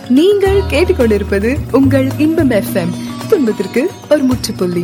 நீங்கள் கேட்டுக்கொண்டிருப்பது உங்கள் இன்பம் எஃப்எம் துன்பத்திற்கு ஒரு முற்றுப்புள்ளி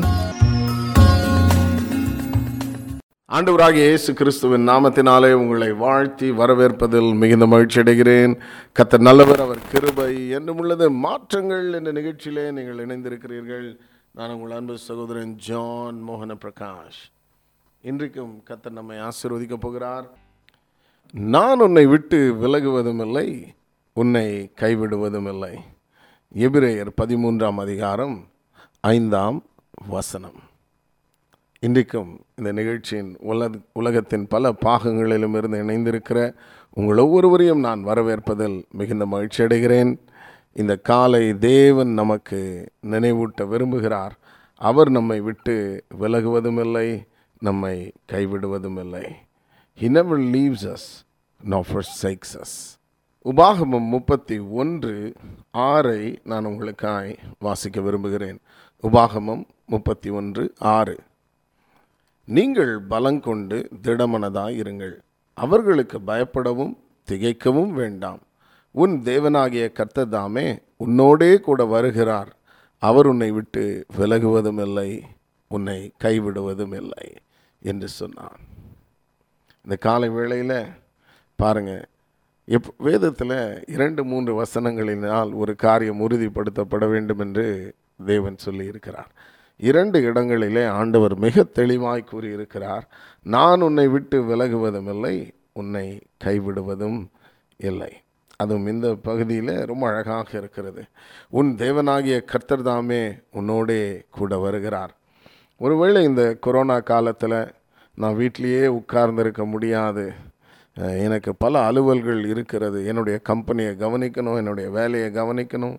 ஆண்டவராகிய இயேசு கிறிஸ்துவின் நாமத்தினாலே உங்களை வாழ்த்தி வரவேற்பதில் மிகுந்த மகிழ்ச்சி அடைகிறேன் கத்தர் நல்லவர் அவர் கிருபை என்றும் உள்ளது மாற்றங்கள் என்ற நிகழ்ச்சியிலே நீங்கள் இணைந்திருக்கிறீர்கள் நான் உங்கள் அன்பு சகோதரன் ஜான் மோகன பிரகாஷ் இன்றைக்கும் கத்தர் நம்மை ஆசீர்வதிக்கப் போகிறார் நான் உன்னை விட்டு விலகுவதும் இல்லை உன்னை கைவிடுவதும் இல்லை எபிரேயர் பதிமூன்றாம் அதிகாரம் ஐந்தாம் வசனம் இன்றைக்கும் இந்த நிகழ்ச்சியின் உலக உலகத்தின் பல பாகங்களிலும் இருந்து இணைந்திருக்கிற உங்கள் ஒவ்வொருவரையும் நான் வரவேற்பதில் மிகுந்த மகிழ்ச்சி அடைகிறேன் இந்த காலை தேவன் நமக்கு நினைவூட்ட விரும்புகிறார் அவர் நம்மை விட்டு விலகுவதும் இல்லை நம்மை கைவிடுவதும் இல்லை He never leaves us nor forsakes us. உபாகமம் முப்பத்தி ஒன்று ஆறை நான் உங்களுக்காய் வாசிக்க விரும்புகிறேன் உபாகமம் முப்பத்தி ஒன்று ஆறு நீங்கள் பலங்கொண்டு திடமனதாய் இருங்கள் அவர்களுக்கு பயப்படவும் திகைக்கவும் வேண்டாம் உன் தேவனாகிய கர்த்ததாமே உன்னோடே கூட வருகிறார் அவர் உன்னை விட்டு விலகுவதும் இல்லை உன்னை கைவிடுவதும் இல்லை என்று சொன்னான் இந்த காலை வேளையில் பாருங்க எப் வேதத்தில் இரண்டு மூன்று வசனங்களினால் ஒரு காரியம் உறுதிப்படுத்தப்பட வேண்டும் என்று தேவன் சொல்லி இருக்கிறார் இரண்டு இடங்களிலே ஆண்டவர் மிக தெளிவாய் கூறியிருக்கிறார் நான் உன்னை விட்டு விலகுவதும் இல்லை உன்னை கைவிடுவதும் இல்லை அதுவும் இந்த பகுதியில் ரொம்ப அழகாக இருக்கிறது உன் தேவனாகிய கர்த்தர் தாமே உன்னோடே கூட வருகிறார் ஒருவேளை இந்த கொரோனா காலத்தில் நான் வீட்டிலேயே உட்கார்ந்திருக்க முடியாது அஹ் எனக்கு பல அலுவல்கள் இருக்கிறது என்னுடைய கம்பெனியை கவனிக்கணும் என்னுடைய வேலையை கவனிக்கணும்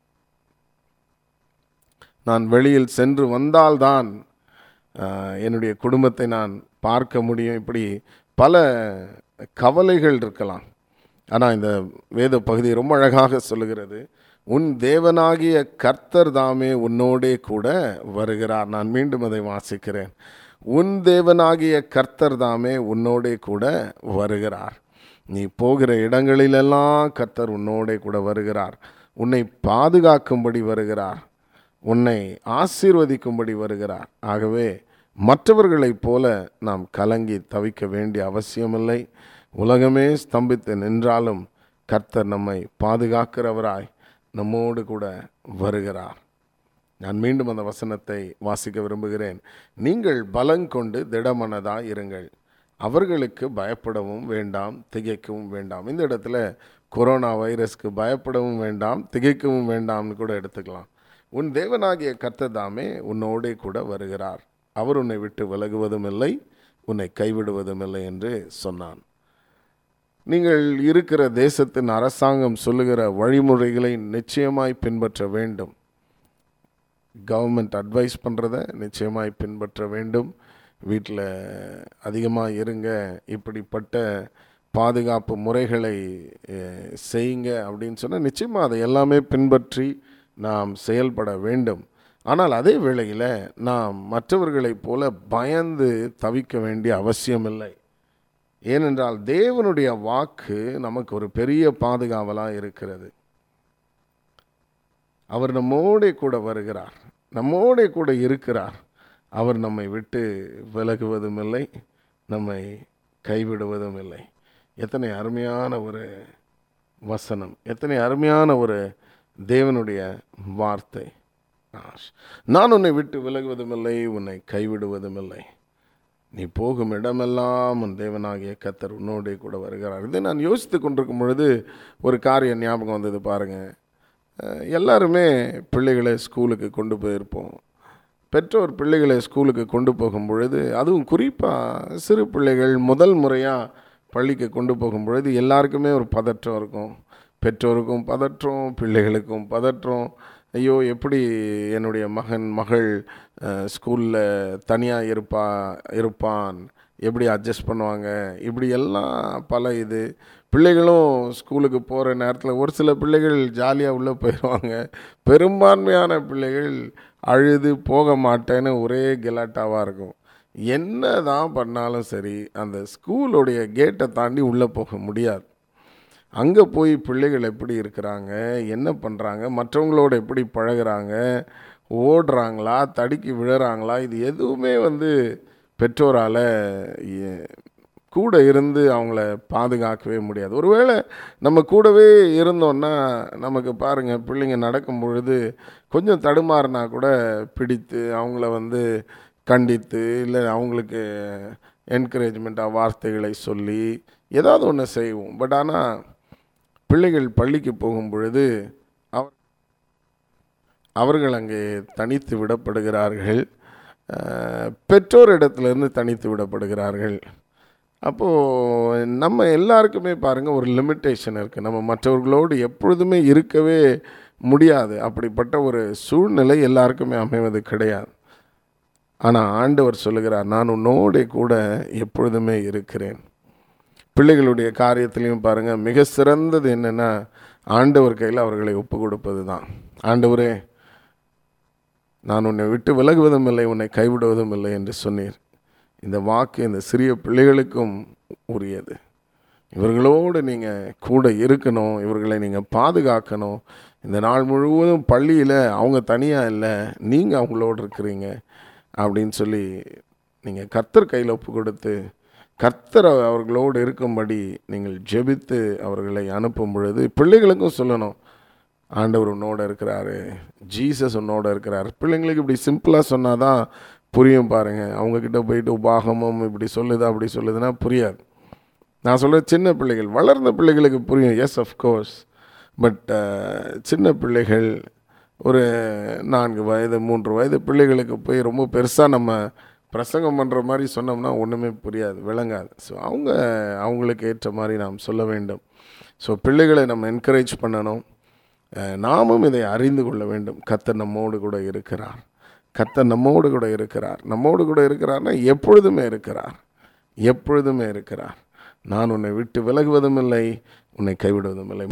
நான் வெளியில் சென்று வந்தால்தான் அஹ், என்னுடைய குடும்பத்தை நான் பார்க்க முடியும் இப்படி பல கவலைகள் இருக்கலாம் ஆனால் இந்த வேத பகுதி ரொம்ப அழகாக சொல்லுகிறது உன் தேவனாகிய கர்த்தர் தாமே உன்னோடே கூட வருகிறார் நான் மீண்டும் அதை வாசிக்கிறேன் உன் தேவனாகிய கர்த்தர் தாமே உன்னோடே கூட வருகிறார் நீ போகிற இடங்களிலெல்லாம் கர்த்தர் உன்னோடே கூட வருகிறார் உன்னை பாதுகாக்கும்படி வருகிறார் உன்னை ஆசீர்வதிக்கும்படி வருகிறார் ஆகவே மற்றவர்களைப் போல நாம் கலங்கி தவிக்க வேண்டிய அவசியமில்லை உலகமே ஸ்தம்பித்து நின்றாலும் கர்த்தர் நம்மை பாதுகாக்கிறவராய் நம்மோடு கூட வருகிறார் நான் மீண்டும் அந்த வசனத்தை வாசிக்க விரும்புகிறேன் நீங்கள் பலங்கொண்டு திடமனதாய் இருங்கள் அவர்களுக்கு பயப்படவும் வேண்டாம் திகைக்கவும் வேண்டாம் இந்த இடத்துல கொரோனா வைரஸ்க்கு பயப்படவும் வேண்டாம் திகைக்கவும் வேண்டாம்னு கூட எடுத்துக்கலாம் உன் தேவனாகிய கர்த்ததாமே உன்னோடே கூட வருகிறார் அவர் உன்னை விட்டு விலகுவதும் இல்லை உன்னை கைவிடுவதும் இல்லை என்று சொன்னான் நீங்கள் இருக்கிற தேசத்தின் அரசாங்கம் சொல்லுகிற வழிமுறைகளை நிச்சயமாய் பின்பற்ற வேண்டும் கவர்மெண்ட் அட்வைஸ் பண்ணுறத நிச்சயமாய் பின்பற்ற வேண்டும் வீட்டில் அதிகமாக இருங்க இப்படிப்பட்ட பாதுகாப்பு முறைகளை அஹ், செய்யுங்க அப்படின்னு சொன்னால் நிச்சயமாக அதை எல்லாமே பின்பற்றி நாம் செயல்பட வேண்டும் ஆனால் அதே வேளையில் நாம் மற்றவர்களைப் போல பயந்து தவிக்க வேண்டிய அவசியமில்லை ஏனென்றால் தேவனுடைய வாக்கு நமக்கு ஒரு பெரிய பாதுகாவலாக இருக்கிறது அவர் நம்மோடே கூட வருகிறார் நம்மோடே கூட இருக்கிறார் அவர் நம்மை விட்டு விலகுவதும் இல்லை நம்மை கைவிடுவதும் இல்லை எத்தனை அருமையான ஒரு வசனம் எத்தனை அருமையான ஒரு தேவனுடைய வார்த்தை ஆஷ். நான் உன்னை விட்டு விலகுவதும் இல்லை உன்னை கைவிடுவதும் இல்லை நீ போகும் இடமெல்லாம் உன் தேவனாகிய கத்தர் உன்னோடே கூட வருகிறார் இதை நான் யோசித்து கொண்டிருக்கும் பொழுது ஒரு காரியம் ஞாபகம் வந்தது பாருங்க அஹ், எல்லாருமே பிள்ளைகளை ஸ்கூலுக்கு கொண்டு போயிருப்போம் பெற்றோர் பிள்ளைகளை ஸ்கூலுக்கு கொண்டு போகும் பொழுது அதுவும் குறிப்பாக சிறு பிள்ளைகள் முதல் முறையாக பள்ளிக்கு கொண்டு போகும் பொழுது எல்லாருக்குமே ஒரு பதற்றம் இருக்கும் பெற்றோருக்கும் பதற்றம் பிள்ளைகளுக்கும் பதற்றம் ஐயோ எப்படி என்னுடைய மகன் மகள் ஸ்கூலில் தனியாக இருப்பா இருப்பான் எப்படி அட்ஜஸ்ட் பண்ணுவாங்க இப்படி எல்லாம் பல இது பிள்ளைகளும் ஸ்கூலுக்கு போகிற நேரத்தில் ஒரு சில பிள்ளைகள் ஜாலியாக உள்ளே போயிடுவாங்க பெரும்பான்மையான பிள்ளைகள் அழுது போக மாட்டேன்னு ஒரே கெலாட்டாவாக இருக்கும் என்ன தான் பண்ணாலும் சரி அந்த ஸ்கூலுடைய கேட்டை தாண்டி உள்ளே போக முடியாது அங்கே போய் பிள்ளைகள் எப்படி இருக்கிறாங்க என்ன பண்ணுறாங்க மற்றவங்களோட எப்படி பழகுறாங்க ஓடுறாங்களா தடுக்கி விழுறாங்களா இது எதுவுமே வந்து பெற்றோரால் கூட இருந்து அவங்கள பாதுகாக்கவே முடியாது ஒருவேளை நம்ம கூடவே இருந்தோன்னா நமக்கு பாருங்கள் பிள்ளைங்க நடக்கும் பொழுது கொஞ்சம் தடுமாறினா கூட பிடித்து அவங்கள வந்து கண்டித்து இல்லை அவங்களுக்கு என்கரேஜ்மெண்ட்டாக வார்த்தைகளை சொல்லி ஏதாவது ஒன்று செய்வோம் பட் ஆனால் பிள்ளைகள் பள்ளிக்கு போகும் பொழுது அவர் அவர்கள் அங்கே தனித்து விடப்படுகிறார்கள் அஹ், பெற்றோரிடத்திலிருந்து தனித்து விடப்படுகிறார்கள் அப்போது நம்ம எல்லாருக்குமே பாருங்கள் ஒரு லிமிட்டேஷன் இருக்குது நம்ம மற்றவர்களோடு எப்பொழுதுமே இருக்கவே முடியாது அப்படிப்பட்ட ஒரு சூழ்நிலை எல்லாருக்குமே அமைவது கிடையாது ஆனால் ஆண்டவர் சொல்லுகிறார் நான் உன்னோடே கூட எப்பொழுதுமே இருக்கிறேன் பிள்ளைகளுடைய காரியத்திலையும் பாருங்கள் மிக சிறந்தது என்னென்னா ஆண்டவர் கையில் அவர்களை ஒப்பு கொடுப்பது தான் ஆண்டவரே நான் உன்னை விட்டு விலகுவதும் இல்லை உன்னை கைவிடுவதும் இல்லை என்று சொன்னீர் இந்த வாக்கு இந்த சிறிய பிள்ளைகளுக்கும் உரியது இவர்களோடு நீங்கள் கூட இருக்கணும் இவர்களை நீங்கள் பாதுகாக்கணும் இந்த நாள் முழுவதும் பள்ளியில் அவங்க தனியாக இல்லை நீங்கள் அவங்களோடு இருக்கிறீங்க அப்படின்னு சொல்லி நீங்கள் கர்த்தர் கையில் ஒப்பு கொடுத்து கர்த்தர் அவர்களோடு இருக்கும்படி நீங்கள் ஜெபித்து அவர்களை அனுப்பும் பொழுது பிள்ளைகளுக்கும் சொல்லணும் ஆண்டவர் உன்னோட இருக்கிறாரு ஜீசஸ் உன்னோட இருக்கிறார் பிள்ளைங்களுக்கு இப்படி சிம்பிளாக சொன்னால் தான் புரியும் பாருங்கள் அவங்கக்கிட்ட போயிட்டு உபாகமம் இப்படி சொல்லுது அப்படி சொல்லுதுன்னா புரியாது நான் சொல்கிற சின்ன பிள்ளைகள் வளர்ந்த பிள்ளைகளுக்கு புரியும் எஸ் கோர்ஸ் பட் சின்ன பிள்ளைகள் ஒரு நான்கு வயது மூன்று வயது பிள்ளைகளுக்கு போய் ரொம்ப பெருசாக நம்ம பிரசங்கம் பண்ணுற மாதிரி சொன்னோம்னா ஒன்றுமே புரியாது விளங்காது ஸோ அவங்க அவங்களுக்கு ஏற்ற மாதிரி நாம் சொல்ல வேண்டும் ஸோ பிள்ளைகளை நம்ம என்கரேஜ் பண்ணணும் அஹ், நாமும் இதை அறிந்து கொள்ள வேண்டும் கர்த்தர் நம்மோடு கூட இருக்கிறார் கர்த்தர் நம்மோடு கூட இருக்கிறார் நம்மோடு கூட இருக்கிறார்னா எப்பொழுதுமே இருக்கிறார் எப்பொழுதுமே இருக்கிறார் நான் உன்னை விட்டு விலகுவதும் இல்லை உன்னை கைவிடுவதும் இல்லை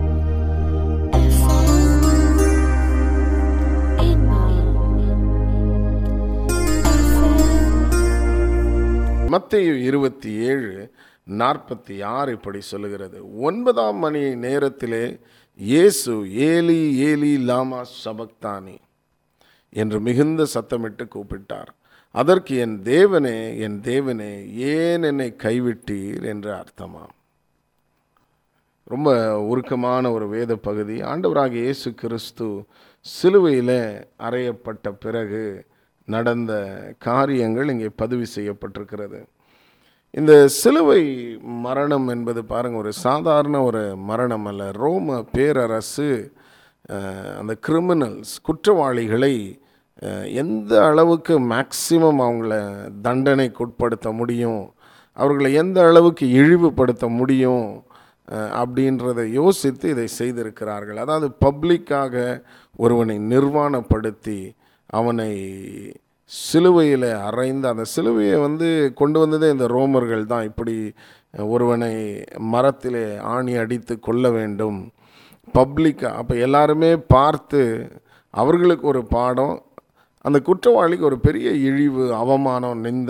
மத்தேயு இருபத்தி ஏழு நாற்பத்தி ஆறு இப்படி சொல்லுகிறது ஒன்பதாம் மணி நேரத்திலே இயேசு ஏலி ஏலி லாமா சபக்தானி என்று மிகுந்த சத்தமிட்டு கூப்பிட்டார் அதற்கு என் தேவனே என் தேவனே ஏன் என்னை கைவிட்டீர் என்று அர்த்தமாம் ரொம்ப உருக்கமான ஒரு வேத பகுதி ஆண்டவராகிய இயேசு கிறிஸ்து சிலுவையில் அறையப்பட்ட பிறகு நடந்த காரியங்கள் இங்கே பதிவு செய்யப்பட்டிருக்கிறது இந்த சிலுவை மரணம் என்பது பாருங்கள் ஒரு சாதாரண ஒரு மரணம் அல்ல ரோம பேரரசு அஹ், அந்த கிரிமினல்ஸ் குற்றவாளிகளை அஹ், எந்த அளவுக்கு மேக்சிமம் அவங்கள தண்டனைக்கு உட்படுத்த முடியும் அவர்களை எந்த அளவுக்கு இழிவுபடுத்த முடியும் அஹ், அப்படின்றதை யோசித்து இதை செய்திருக்கிறார்கள் அதாவது பப்ளிக்காக ஒருவனை நிர்வாணப்படுத்தி அவனை சிலுவையில் அறைந்து அந்த சிலுவையை வந்து கொண்டு வந்ததே இந்த ரோமர்கள் தான் இப்படி ஒருவனை மரத்திலே ஆணி அடித்து கொள்ள வேண்டும் பப்ளிக்காக அப்போ எல்லாருமே பார்த்து அவர்களுக்கு ஒரு பாடம் அந்த குற்றவாளிக்கு ஒரு பெரிய இழிவு அவமானம் நிந்த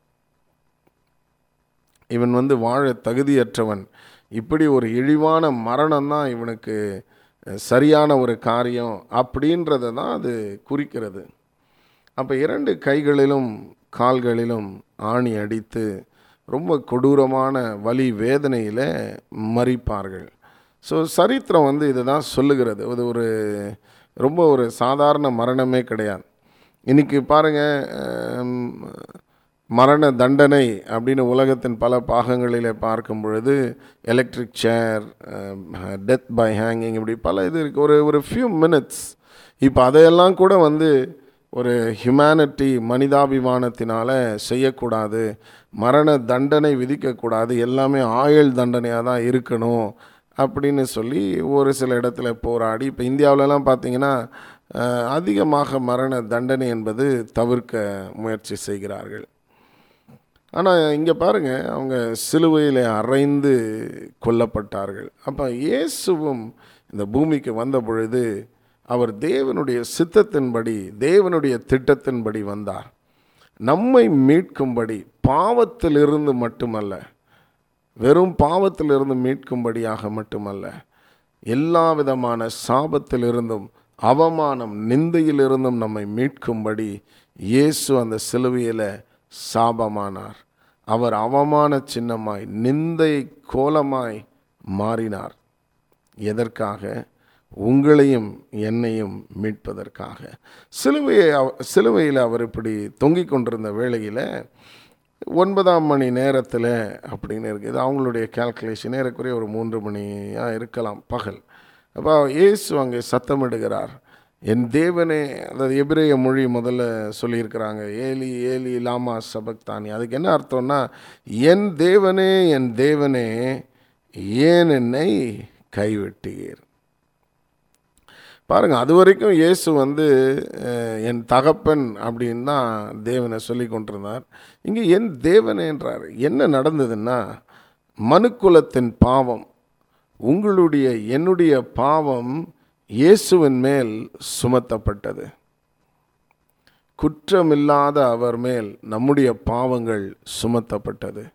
இவன் வந்து வாழ தகுதியற்றவன் இப்படி ஒரு இழிவான மரணம் தான் இவனுக்கு அஹ், சரியான ஒரு காரியம் அப்படின்றத தான் அது குறிக்கிறது அப்போ இரண்டு கைகளிலும் கால்களிலும் ஆணி அடித்து ரொம்ப கொடூரமான வலி வேதனையில் மறிப்பார்கள் ஸோ சரித்திரம் வந்து இதை தான் சொல்லுகிறது இது ஒரு ரொம்ப ஒரு சாதாரண மரணமே கிடையாது இன்றைக்கி பாருங்கள் மரண தண்டனை அப்படின்னு உலகத்தின் பல பாகங்களிலே பார்க்கும் பொழுது electric chair death by hanging இப்படி பல இது இருக்குது ஒரு ஒரு ஃபியூ மினிட்ஸ் இப்போ அதையெல்லாம் கூட வந்து ஒரு ஹியூமனிட்டி மனிதாபிமானத்தினால செய்யக்கூடாது மரண தண்டனை விதிக்கக்கூடாது எல்லாமே ஆயுள் தண்டனையாக தான் இருக்கணும் அப்படின்னு சொல்லி ஒரு சில இடத்துல போராடி இப்போ இந்தியாவிலலாம் பார்த்தீங்கன்னா அஹ், அதிகமாக மரண தண்டனை என்பது தவிர்க்க முயற்சி செய்கிறார்கள் ஆனால் இங்கே பாருங்கள் அவங்க சிலுவையில் அறைந்து கொல்லப்பட்டார்கள் அப்போ இயேசுவும் இந்த பூமிக்கு வந்த பொழுது அவர் தேவனுடைய சித்தத்தின்படி தேவனுடைய திட்டத்தின்படி வந்தார் நம்மை மீட்கும்படி பாவத்திலிருந்து மட்டுமல்ல வெறும் பாவத்திலிருந்து மீட்கும்படியாக மட்டுமல்ல எல்லா விதமான சாபத்திலிருந்தும் அவமானம் நிந்தையிலிருந்தும் நம்மை மீட்கும்படி இயேசு அந்த சிலுவையில் சாபமானார் அவர் அவமான சின்னமாய் நிந்தை கோலமாய் மாறினார் எதற்காக உங்களையும் என்னையும் மீட்பதற்காக சிலுவையை அவ- சிலுவையில் அவர் இப்படி தொங்கிக் கொண்டிருந்த வேளையில் ஒன்பதாம் மணி நேரத்தில் அப்படின்னு இருக்குது இது அவங்களுடைய கால்குலேஷன் ஏறக்குறைய ஒரு மூன்று மணியாக இருக்கலாம் பகல் அப்போ இயேசு அங்கே சத்தமிடுகிறார் என் தேவனே அதாவது எபிரேய மொழி முதல்ல சொல்லியிருக்கிறாங்க ஏலி ஏலி லாமா சபக்தானி அதுக்கு என்ன அர்த்தம்னா என் தேவனே என் தேவனே ஏன் என்னை கைவிட்டீர் பாருங்க அது வரைக்கும் இயேசு வந்து அஹ், என் தகப்பன் அப்படின்னு தான் தேவனை சொல்லி கொண்டிருந்தார் இங்கே என் தேவனேன்றார் என்ன நடந்ததுன்னா மனுக்குலத்தின் பாவம் உங்களுடைய என்னுடைய பாவம் இயேசுவின் மேல் சுமத்தப்பட்டது குற்றமில்லாத அவர் மேல் நம்முடைய பாவங்கள் சுமத்தப்பட்டது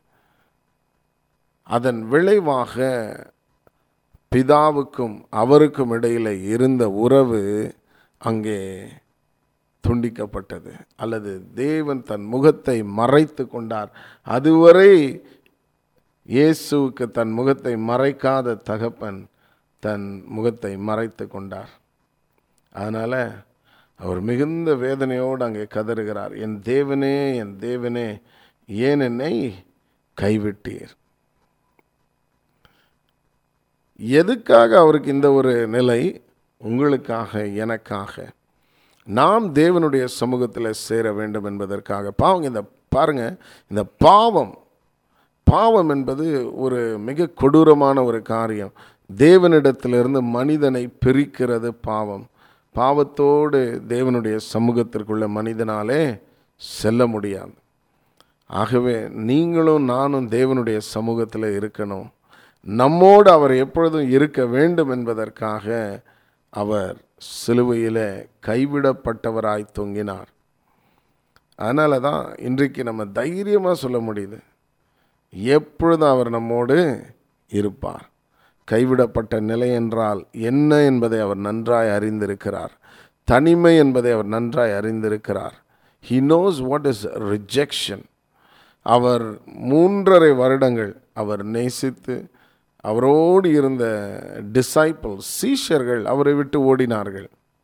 அதன் விளைவாக பிதாவுக்கும் அவருக்கும் இடையில் இருந்த உறவு அங்கே துண்டிக்கப்பட்டது அல்லது தேவன் தன் முகத்தை மறைத்து கொண்டார் அதுவரை இயேசுவுக்கு தன் முகத்தை மறைக்காத தகப்பன் தன் முகத்தை மறைத்து கொண்டார் அதனால் அவர் மிகுந்த வேதனையோடு அங்கே கதறுகிறார் என் தேவனே என் தேவனே ஏன் என்னை கைவிட்டீர் எதுக்காக அவருக்கு இந்த ஒரு நிலை உங்களுக்காக எனக்காக நாம் தேவனுடைய சமூகத்தில் சேர வேண்டும் என்பதற்காக பாவம் இந்த பாருங்க இந்த பாவம் பாவம் என்பது ஒரு மிக கொடூரமான ஒரு காரியம் தேவனிடத்திலிருந்து மனிதனை பிரிக்கிறது பாவம் பாவத்தோடு தேவனுடைய சமூகத்திற்குள்ள மனிதனாலே செல்ல முடியாது ஆகவே நீங்களும் நானும் தேவனுடைய சமூகத்தில் இருக்கணும் நம்மோடு அவர் எப்பொழுதும் இருக்க வேண்டும் என்பதற்காக அவர் சிலுவையில் கைவிடப்பட்டவராய் தொங்கினார் அதனால தான் இன்றைக்கு நம்ம தைரியமாக சொல்ல முடியுது எப்பொழுதும் அவர் நம்மோடு இருப்பார் கைவிடப்பட்ட நிலை என்றால் என்ன என்பதை அவர் நன்றாய் அறிந்திருக்கிறார் தனிமை என்பதை அவர் நன்றாய் அறிந்திருக்கிறார் he knows what is rejection அவர் மூன்றரை வருடங்கள் அவர் நேசித்து அவரோடு இருந்த டிசைபிள் சீஷர்கள் அவரை விட்டு ஓடினார்கள்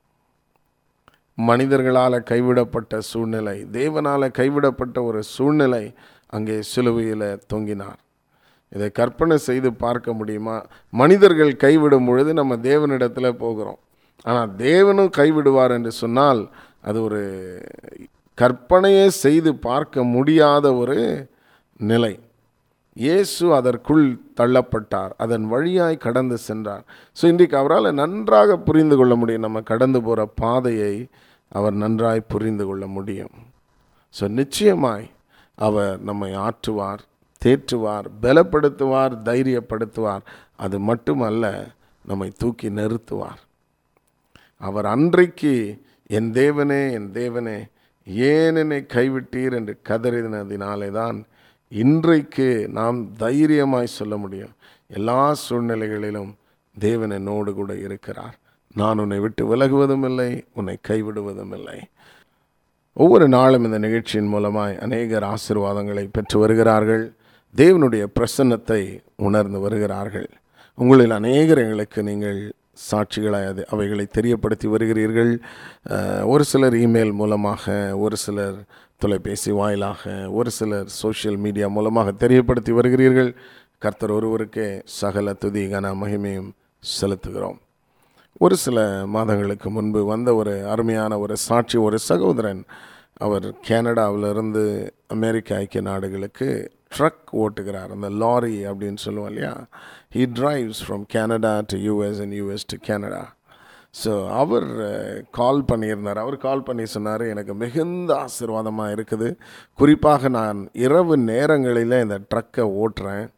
மனிதர்களால் கைவிடப்பட்ட சூழ்நிலை தேவனால் கைவிடப்பட்ட ஒரு சூழ்நிலை அங்கே சிலுவையில் தொங்கினார் இதை கற்பனை செய்து பார்க்க முடியுமா மனிதர்கள் கைவிடும் பொழுது நம்ம தேவனிடத்தில் போகிறோம் ஆனால் தேவனும் கைவிடுவார் என்று சொன்னால் அது ஒரு கற்பனையே செய்து பார்க்க முடியாத ஒரு நிலை இயேசு அதற்குள் தள்ளப்பட்டார் அதன் வழியாய் கடந்து சென்றார் ஸோ இன்றைக்கு அவரால் நன்றாக புரிந்து கொள்ள முடியும் நம்ம கடந்து போகிற பாதையை அவர் நன்றாய் புரிந்து கொள்ள முடியும் ஸோ நிச்சயமாய் அவர் நம்மை ஆற்றுவார் தேற்றுவார் பலப்படுத்துவார் தைரியப்படுத்துவார் அது மட்டுமல்ல நம்மை தூக்கி நிறுத்துவார் அவர் அன்றைக்கு என் தேவனே என் தேவனே ஏன் என்னை கைவிட்டீர் என்று கதறினதினாலே தான் இன்றைக்கு நாம் தைரியமாய் சொல்ல முடியும் எல்லா சூழ்நிலைகளிலும் தேவன் என்னோடு கூட இருக்கிறார் நான் உன்னை விட்டு விலகுவதும் இல்லை உன்னை கைவிடுவதும் இல்லை ஒவ்வொரு நாளும் இந்த நிகழ்ச்சியின் மூலமாய் அநேகர் ஆசீர்வாதங்களை பெற்று வருகிறார்கள் தேவனுடைய பிரசன்னத்தை உணர்ந்து வருகிறார்கள் உங்களில் அநேகர் எங்களுக்கு நீங்கள் சாட்சிகளாய் அது அவைகளை தெரியப்படுத்தி வருகிறீர்கள் அஹ், ஒரு சிலர் இமெயில் மூலமாக ஒரு சிலர் தொலைபேசி வாயிலாக ஒரு சிலர் சோஷியல் மீடியா மூலமாக தெரியப்படுத்தி வருகிறீர்கள் கர்த்தர் ஒருவருக்கே சகல துதி கன மகிமையும் செலுத்துகிறோம் ஒரு சில மாதங்களுக்கு முன்பு வந்த ஒரு அருமையான ஒரு சாட்சி ஒரு சகோதரன் அவர் கனடாவிலிருந்து அமெரிக்க ஐக்கிய நாடுகளுக்கு ட்ரக் ஓட்டுகிறார் அந்த லாரி அப்படின்னு சொல்லுவோம் இல்லையா he drives from Canada to US and US to Canada so அவர் கால் பண்ணியிருந்தார் அவர் கால் பண்ணி சொன்னார் எனக்கு மிகுந்த ஆசீர்வாதமாக இருக்குது குறிப்பாக நான் இரவு நேரங்களில் இந்த ட்ரக்கை ஓட்டுறேன்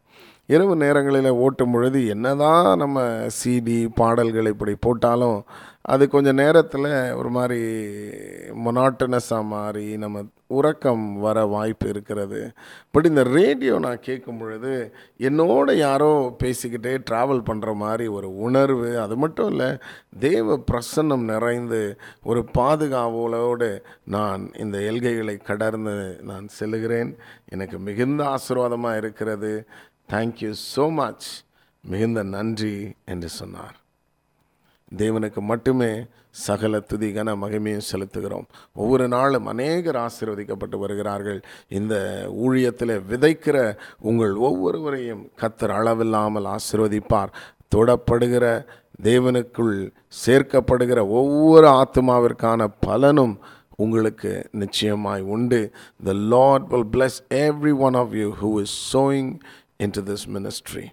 இரவு நேரங்களில் ஓட்டும் பொழுது என்னதான் நம்ம சிடி பாடல்கள் இப்படி போட்டாலும் அது கொஞ்சம் நேரத்தில் ஒரு மாதிரி மொனாட்டனஸாக மாறி நம்ம உறக்கம் வர வாய்ப்பு இருக்கிறது பட் இந்த ரேடியோ நான் கேட்கும் பொழுது என்னோட யாரோ பேசிக்கிட்டே ட்ராவல் பண்ணுற மாதிரி ஒரு உணர்வு அது மட்டும் இல்லை தேவ பிரசன்னம் நிறைந்து ஒரு பாதுகாவலோடு நான் இந்த எல்கைகளை கடந்து நான் செல்லுகிறேன் எனக்கு மிகுந்த ஆசீர்வாதமாக இருக்கிறது தேங்க்யூ ஸோ மச் மிகுந்த நன்றி என்று சொன்னார் தேவனுக்கு மட்டுமே சகல துதி கன மகிமையும் செலுத்துகிறோம் ஒவ்வொரு நாளும் அநேகர் ஆசீர்வதிக்கப்பட்டு வருகிறார்கள் இந்த ஊழியத்தில் விதைக்கிற உங்கள் ஒவ்வொருவரையும் கத்தர் அளவில்லாமல் ஆசீர்வதிப்பார் தொடப்படுகிற தேவனுக்குள் சேர்க்கப்படுகிற ஒவ்வொரு ஆத்மாவிற்கான பலனும் உங்களுக்கு நிச்சயமாய் உண்டு the Lord will bless every one of you who is sowing into this ministry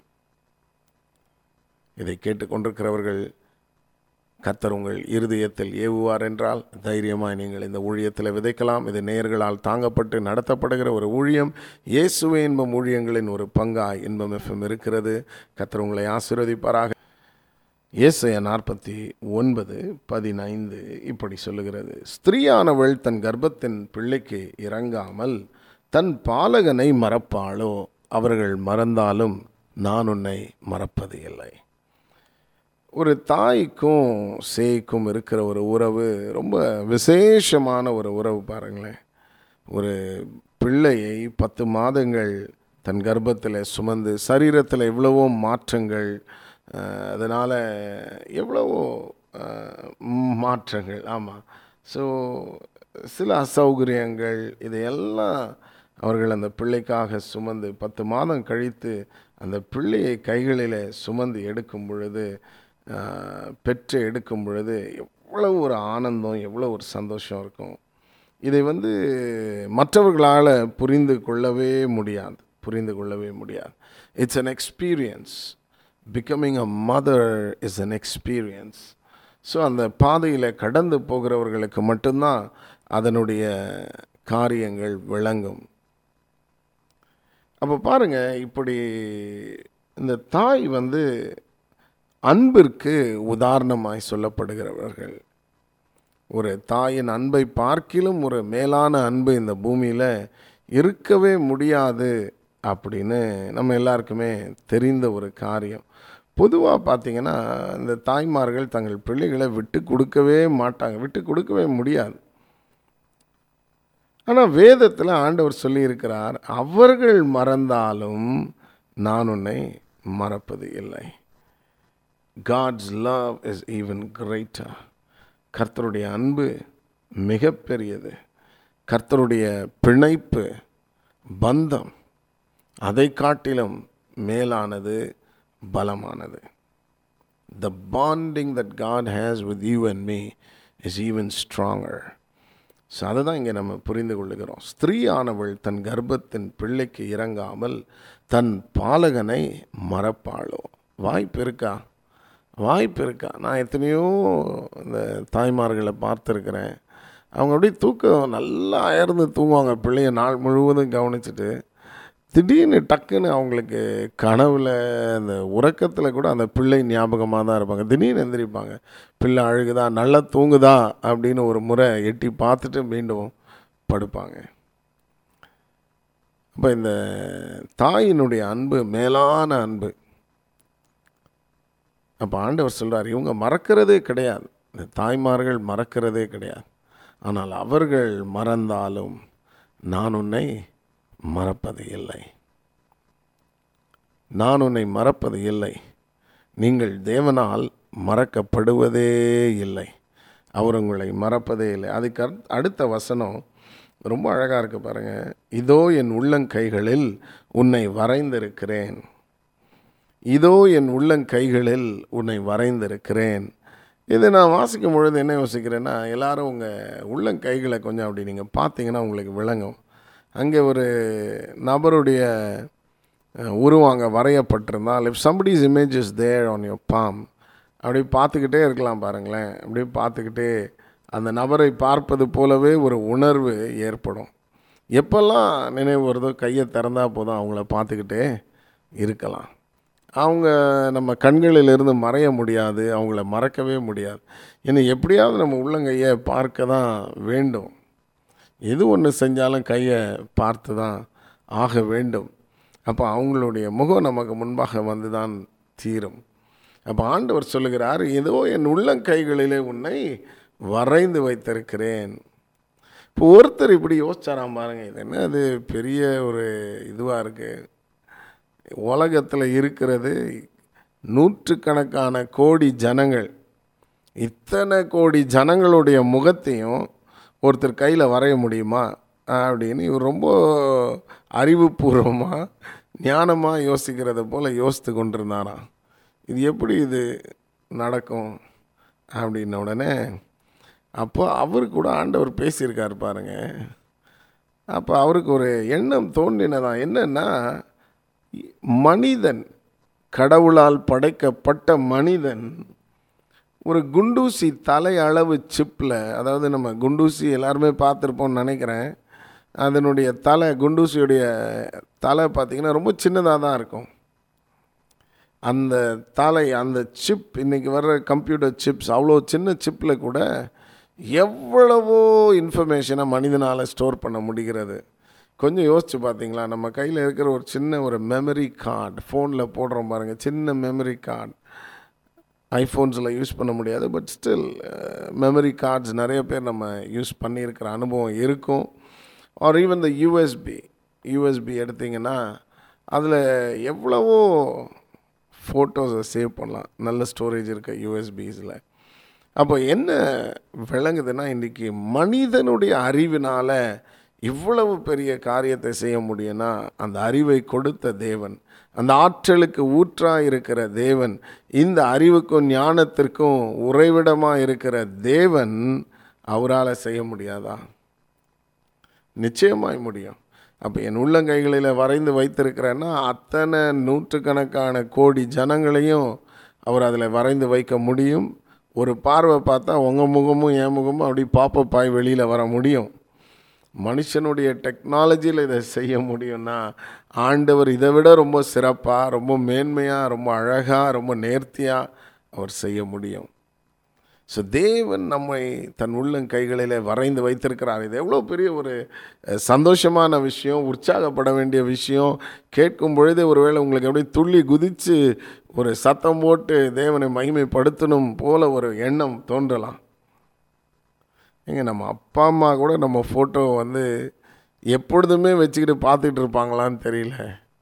இதை கேட்டுக்கொண்டிருக்கிறவர்கள் கத்தர் உங்கள் இருதயத்தில் ஏவுவார் என்றால் தைரியமாய் நீங்கள் இந்த ஊழியத்தில் விதைக்கலாம் இது நேயர்களால் தாங்கப்பட்டு நடத்தப்படுகிற ஒரு ஊழியம் இயேசுவே இன்பம் ஊழியங்களின் ஒரு பங்காய் இன்பம் எஃப்எம் இருக்கிறது கத்தர் உங்களை ஆசீர்வதிப்பாராக ஏசைய நாற்பத்தி ஒன்பது பதினைந்து இப்படி சொல்லுகிறது ஸ்திரீயானவள் தன் கர்ப்பத்தின் பிள்ளைக்கு இறங்காமல் தன் பாலகனை மறப்பாளோ அவர்கள் மறந்தாலும் நான் உன்னை மறப்பது இல்லை ஒரு தாய்க்கும் சேய்க்கும் இருக்கிற ஒரு உறவு ரொம்ப விசேஷமான ஒரு உறவு பாருங்களேன் ஒரு பிள்ளையை பத்து மாதங்கள் தன் கர்ப்பத்தில் சுமந்து சரீரத்தில் எவ்வளவோ மாற்றங்கள் அதனால் எவ்வளவோ அஹ், மாற்றங்கள் ஆமாம் ஸோ சில அசௌகரியங்கள் இதையெல்லாம் அவர்கள் அந்த பிள்ளைக்காக சுமந்து பத்து மாதம் கழித்து அந்த பிள்ளையை கைகளில் சுமந்து எடுக்கும் பொழுது அஹ், பெற்று எடுக்கும் பொழுது எவ்வளவு ஒரு ஆனந்தம் எவ்வளோ ஒரு சந்தோஷம் இருக்கும் இதை வந்து மற்றவர்களால் புரிந்து கொள்ளவே முடியாது புரிந்து கொள்ளவே முடியாது it's an experience becoming a mother is an experience so அந்த பாதையில் கடந்து போகிறவர்களுக்கு மட்டும்தான் அதனுடைய காரியங்கள் விளங்கும் அப்போ பாருங்க இப்படி இந்த தாய் வந்து அன்பிற்கு உதாரணமாய் சொல்லப்படுகிறவர்கள் ஒரு தாயின் அன்பை பார்க்கிலும் ஒரு மேலான அன்பு இந்த பூமியில் இருக்கவே முடியாது அப்படின்னு நம்ம எல்லாருக்குமே தெரிந்த ஒரு காரியம் பொதுவாக பார்த்தீங்கன்னா இந்த தாய்மார்கள் தங்கள் பிள்ளைகளை விட்டு கொடுக்கவே மாட்டாங்க விட்டு கொடுக்கவே முடியாது ஆனால் வேதத்தில் ஆண்டவர் சொல்லியிருக்கிறார் அவர்கள் மறந்தாலும் நான் உன்னை மறப்பது இல்லை God's love is even greater கர்த்தருடைய அன்பு மிகப்பெரியது கர்த்தருடைய பிணைப்பு பந்தம் அதை காட்டிலும் மேலானது பலமானது the bonding that God has with you and me is even stronger so அதை தான் இங்கே நம்ம புரிந்து கொள்ளுகிறோம் ஸ்திரீயானவள் தன் கர்ப்பத்தின் பிள்ளைக்கு இறங்காமல் தன் பாலகனை மறப்பாளோ வாய்ப்பு இருக்கா வாய்ப்பு இருக்கா நான் எத்தனையோ இந்த தாய்மார்களை பார்த்துருக்குறேன் அவங்க அப்படியே தூக்கம் நல்லா அயர்ந்து தூங்குவாங்க பிள்ளைய நாள் முழுவதும் கவனிச்சுட்டு திடீர்னு டக்குன்னு அவங்களுக்கு கனவில் அந்த உறக்கத்தில் கூட அந்த பிள்ளை ஞாபகமாக தான் இருப்பாங்க திடீர்னு எந்திரிப்பாங்க பிள்ளை அழுகுதா நல்லா தூங்குதா அப்படின்னு ஒரு முறை எட்டி பார்த்துட்டு மீண்டும் படுப்பாங்க அப்போ இந்த தாயினுடைய அன்பு மேலான அன்பு அப்போ ஆண்டவர் சொல்கிறார் இவங்க மறக்கிறதே கிடையாது இந்த தாய்மார்கள் மறக்கிறதே கிடையாது ஆனால் அவர்கள் மறந்தாலும் நான் உன்னை மறப்பது இல்லை நான் உன்னை மறப்பது இல்லை நீங்கள் தேவனால் மறக்கப்படுவதே இல்லை அவர் உங்களை மறப்பதே இல்லை அதுக்கு அடுத்- அடுத்த வசனம் ரொம்ப அழகாக இருக்கு பாருங்க இதோ என் உள்ளங்கைகளில் உன்னை வரைந்திருக்கிறேன் இதோ என் உள்ளங்கைகளில் உன்னை வரைந்திருக்கிறேன் இதை நான் வாசிக்கும் பொழுது என்ன யோசிக்கிறேன்னா எல்லாரும் உங்கள் உள்ளங்கைகளை கொஞ்சம் அப்படி நீங்கள் பார்த்தீங்கன்னா உங்களுக்கு விளங்கும் அங்கே ஒரு நபருடைய அஹ், உருவம் அங்கே வரையப்பட்டிருந்தால் if somebody's image is there on your palm அப்படியே பார்த்துக்கிட்டே இருக்கலாம் பாருங்களேன் அப்படியே பார்த்துக்கிட்டே அந்த நபரை பார்ப்பது போலவே ஒரு உணர்வு ஏற்படும் எப்பெல்லாம் நினைவு வருதோ கையை திறந்தா போதும் அவங்கள பார்த்துக்கிட்டே இருக்கலாம் அவங்க நம்ம கண்களிலிருந்து மறைய முடியாது அவங்கள மறக்கவே முடியாது ஏன்னா எப்படியாவது நம்ம உள்ளங்கையை பார்க்க தான் வேண்டும் எது ஒன்று செஞ்சாலும் கையை பார்த்து தான் ஆக வேண்டும் அப்போ அவங்களுடைய முகம் நமக்கு முன்பாக வந்து தான் தீரும் அப்போ ஆண்டவர் சொல்லுகிறார் ஏதோ என் உள்ளங்கைகளிலே உன்னை வரைந்து வைத்திருக்கிறேன் இப்போ ஒருத்தர் இப்படி யோசிச்சாராம் பாருங்க இது என்ன அது பெரிய ஒரு இதுவாக இருக்குது உலகத்தில் இருக்கிறது நூற்றுக்கணக்கான கோடி ஜனங்கள் இத்தனை கோடி ஜனங்களுடைய முகத்தையும் ஒருத்தர் கையில் வரைய முடியுமா அப்படின்னு இவர் ரொம்ப அறிவுபூர்வமாக ஞானமாக யோசிக்கிறத போல் யோசித்து கொண்டிருந்தாராம் இது எப்படி இது நடக்கும் அப்படின்ன உடனே அப்போ அவர் கூட ஆண்டவர் பேசியிருக்கார் பாருங்க அப்போ அவருக்கு ஒரு எண்ணம் தோன்றினதான் என்னன்னா மனிதன் கடவுளால் படைக்கப்பட்ட மனிதன் ஒரு குண்டூசி தலை அளவு சிப்பில் அதாவது நம்ம குண்டூசி எல்லாருமே பார்த்துருப்போம்னு நினைக்கிறேன் அதனுடைய தலை குண்டூசியுடைய தலை பார்த்திங்கன்னா ரொம்ப சின்னதாக தான் இருக்கும் அந்த தலை அந்த சிப் இன்றைக்கி வர்ற கம்ப்யூட்டர் சிப்ஸ் அவ்வளோ சின்ன சிப்பில் கூட எவ்வளவோ இன்ஃபர்மேஷனை மனிதனால் ஸ்டோர் பண்ண முடிகிறது கொஞ்சம் யோசித்து பார்த்தீங்களா நம்ம கையில் இருக்கிற ஒரு சின்ன ஒரு மெமரி கார்டு ஃபோனில் போடுறோம் பாருங்கள் சின்ன மெமரி கார்டு ஐஃபோன்ஸில் யூஸ் பண்ண முடியாது பட் ஸ்டில் மெமரி கார்ட்ஸ் நிறைய பேர் நம்ம யூஸ் பண்ணியிருக்கிற அனுபவம் இருக்கும் or even the USB USB எடுத்திங்கன்னா அதில் எவ்வளவோ ஃபோட்டோஸை சேவ் பண்ணலாம் நல்ல ஸ்டோரேஜ் இருக்க யூஎஸ்பிஸில் அப்போ என்ன விளங்குதுன்னா இன்றைக்கி மனிதனுடைய அறிவினால் இவ்வளவு பெரிய காரியத்தை செய்ய முடியும்னா அந்த அறிவை கொடுத்த தேவன் அந்த ஆற்றலுக்கு ஊற்றாக இருக்கிற தேவன் இந்த அறிவுக்கும் ஞானத்திற்கும் உறைவிடமாக இருக்கிற தேவன் அவரால் செய்ய முடியாதா நிச்சயமாய் முடியும் அப்போ என் உள்ளங்கைகளில் வரைந்து வைத்திருக்கிறேன்னா அத்தனை நூற்றுக்கணக்கான கோடி ஜனங்களையும் அவர் அதில் வரைந்து வைக்க முடியும் ஒரு பார்வை பார்த்தா உங்கள் முகமும் என் முகமும் அப்படி பாப்பப்பாய் வெளியில் வர முடியும் மனுஷனுடைய டெக்னாலஜியில் இதை செய்ய முடியும்னா ஆண்டவர் இதை விட ரொம்ப சிறப்பாக ரொம்ப மேன்மையாக ரொம்ப அழகாக ரொம்ப நேர்த்தியாக அவர் செய்ய முடியும் ஸோ தேவன் நம்மை தன் உள்ளங்கைகளில் வரைந்து வைத்திருக்கிறார் இது எவ்வளோ பெரிய ஒரு சந்தோஷமான விஷயம் உற்சாகப்பட வேண்டிய விஷயம் கேட்கும் பொழுதே ஒருவேளை உங்களுக்கு அப்படியே துள்ளி குதித்து ஒரு சத்தம் போட்டு தேவனை மகிமைப்படுத்தணும் போல ஒரு எண்ணம் தோன்றலாம் ஏங்க நம்ம அப்பா அம்மா கூட நம்ம ஃபோட்டோ வந்து எப்பொழுதுமே வச்சுக்கிட்டு பார்த்துக்கிட்டு இருப்பாங்களான்னு தெரியல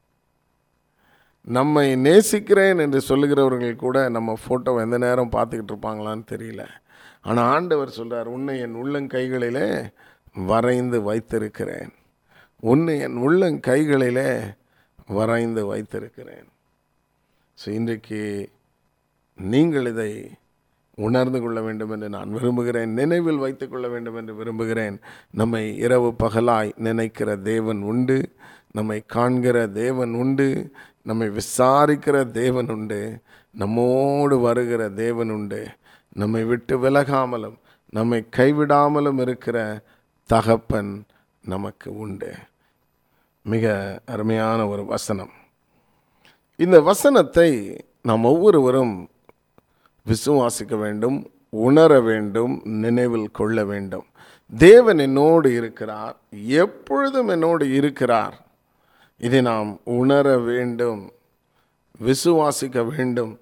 நம்மை நேசிக்கிறேன் என்று சொல்லுகிறவர்கள் கூட நம்ம ஃபோட்டோ எந்த நேரம் பார்த்துக்கிட்டு இருப்பாங்களான்னு தெரியல ஆனால் ஆண்டவர் சொல்கிறார் உன்னை என் உள்ளங்கைகளிலே வரைந்து வைத்திருக்கிறேன் உன்னை என் உள்ளங்கைகளிலே வரைந்து வைத்திருக்கிறேன் ஸோ இன்றைக்கு நீங்கள் இதை உணர்ந்து கொள்ள வேண்டும் என்று நான் விரும்புகிறேன் நினைவில் வைத்து கொள்ள வேண்டும் என்று விரும்புகிறேன் நம்மை இரவு பகலாய் நினைக்கிற தேவன் உண்டு நம்மை காண்கிற தேவன் உண்டு நம்மை விசாரிக்கிற தேவன் உண்டு நம்மோடு வருகிற தேவன் உண்டு நம்மை விட்டு விலகாமலும் நம்மை கைவிடாமலும் இருக்கிற தகப்பன் நமக்கு உண்டு மிக அருமையான ஒரு வசனம் இந்த வசனத்தை நாம் ஒவ்வொருவரும் விசுவாசிக்க வேண்டும் உணர வேண்டும் நினைவில் கொள்ள வேண்டும் தேவன் என்னோடு இருக்கிறார் எப்பொழுதும் என்னோடு இருக்கிறார் இதை நாம் உணர வேண்டும் விசுவாசிக்க வேண்டும்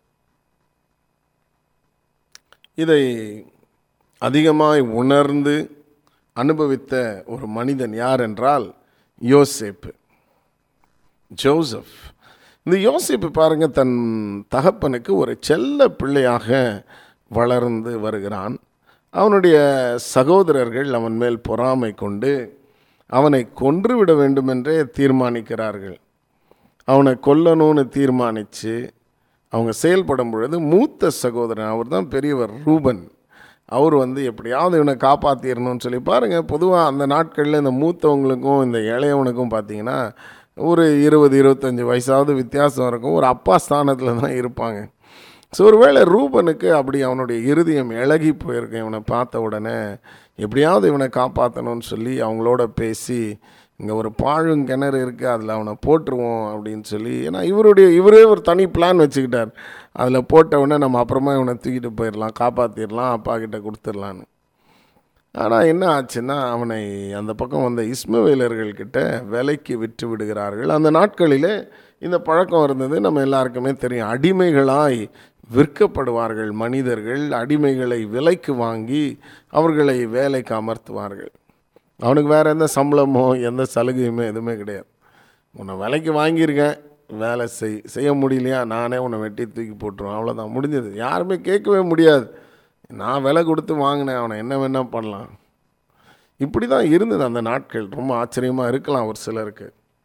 இதை அதிகமாய் உணர்ந்து அனுபவித்த ஒரு மனிதன் யார் என்றால் யோசேப்பு ஜோசப் இந்த யோசிப்பு பாருங்க தன் தகப்பனுக்கு ஒரு செல்ல பிள்ளையாக வளர்ந்து வருகிறான் அவனுடைய சகோதரர்கள் அவன் மேல் பொறாமை கொண்டு அவனை கொன்றுவிட வேண்டுமென்றே தீர்மானிக்கிறார்கள் அவனை கொல்லணும்னு தீர்மானித்து அவங்க செயல்படும் பொழுது மூத்த சகோதரன் அவர் தான் பெரியவர் ரூபன் அவர் வந்து எப்படியாவது இவனை காப்பாற்றிடணும்னு சொல்லி பாருங்கள் பொதுவாக அந்த நாட்களில் இந்த மூத்தவங்களுக்கும் இந்த இளையவனுக்கும் பார்த்தீங்கன்னா ஒரு இருபது இருபத்தஞ்சி வயசாவது வித்தியாசம் இருக்கும் ஒரு அப்பா ஸ்தானத்தில் தான் இருப்பாங்க ஸோ ஒருவேளை ரூபனுக்கு அப்படி அவனுடைய இருதயம் இழகி போயிருக்கு இவனை பார்த்த உடனே எப்படியாவது இவனை காப்பாற்றணும்னு சொல்லி அவங்களோட பேசி இங்கே ஒரு பாழும் கிணறு இருக்குது அதில் அவனை போட்டுருவோம் அப்படின்னு சொல்லி ஏன்னா இவருடைய இவரே ஒரு தனி பிளான் வச்சுக்கிட்டார் அதில் போட்ட உடனே நம்ம அப்புறமா இவனை தூக்கிட்டு போயிடலாம் காப்பாற்றிடலாம் அப்பா கிட்ட கொடுத்துடலான்னு ஆனால் என்ன ஆச்சுன்னா அவனை அந்த பக்கம் வந்த இஸ்மவேலர்கள்கிட்ட விலைக்கு விற்று விடுகிறார்கள் அந்த நாட்களிலே இந்த பழக்கம் இருந்தது நம்ம எல்லாருக்குமே தெரியும் அடிமைகளாய் விற்கப்படுவார்கள் மனிதர்கள் அடிமைகளை விலைக்கு வாங்கி அவர்களை வேலைக்கு அமர்த்துவார்கள் அவனுக்கு வேறு எந்த சம்பளமோ எந்த சலுகையுமே எதுவுமே கிடையாது உன்னை விலைக்கு வாங்கியிருக்கேன் வேலை செய் செய்ய முடியலையா நானே உன்னை வெட்டி தூக்கி போட்டுருவேன் அவ்வளோதான் முடிஞ்சது யாருமே கேட்கவே முடியாது நான் விலை கொடுத்து வாங்கினேன் அவனை என்ன வேணால் பண்ணலாம் இப்படி தான் இருந்தது அந்த நாட்கள் ரொம்ப ஆச்சரியமாக இருக்கலாம் ஒரு சிலருக்கு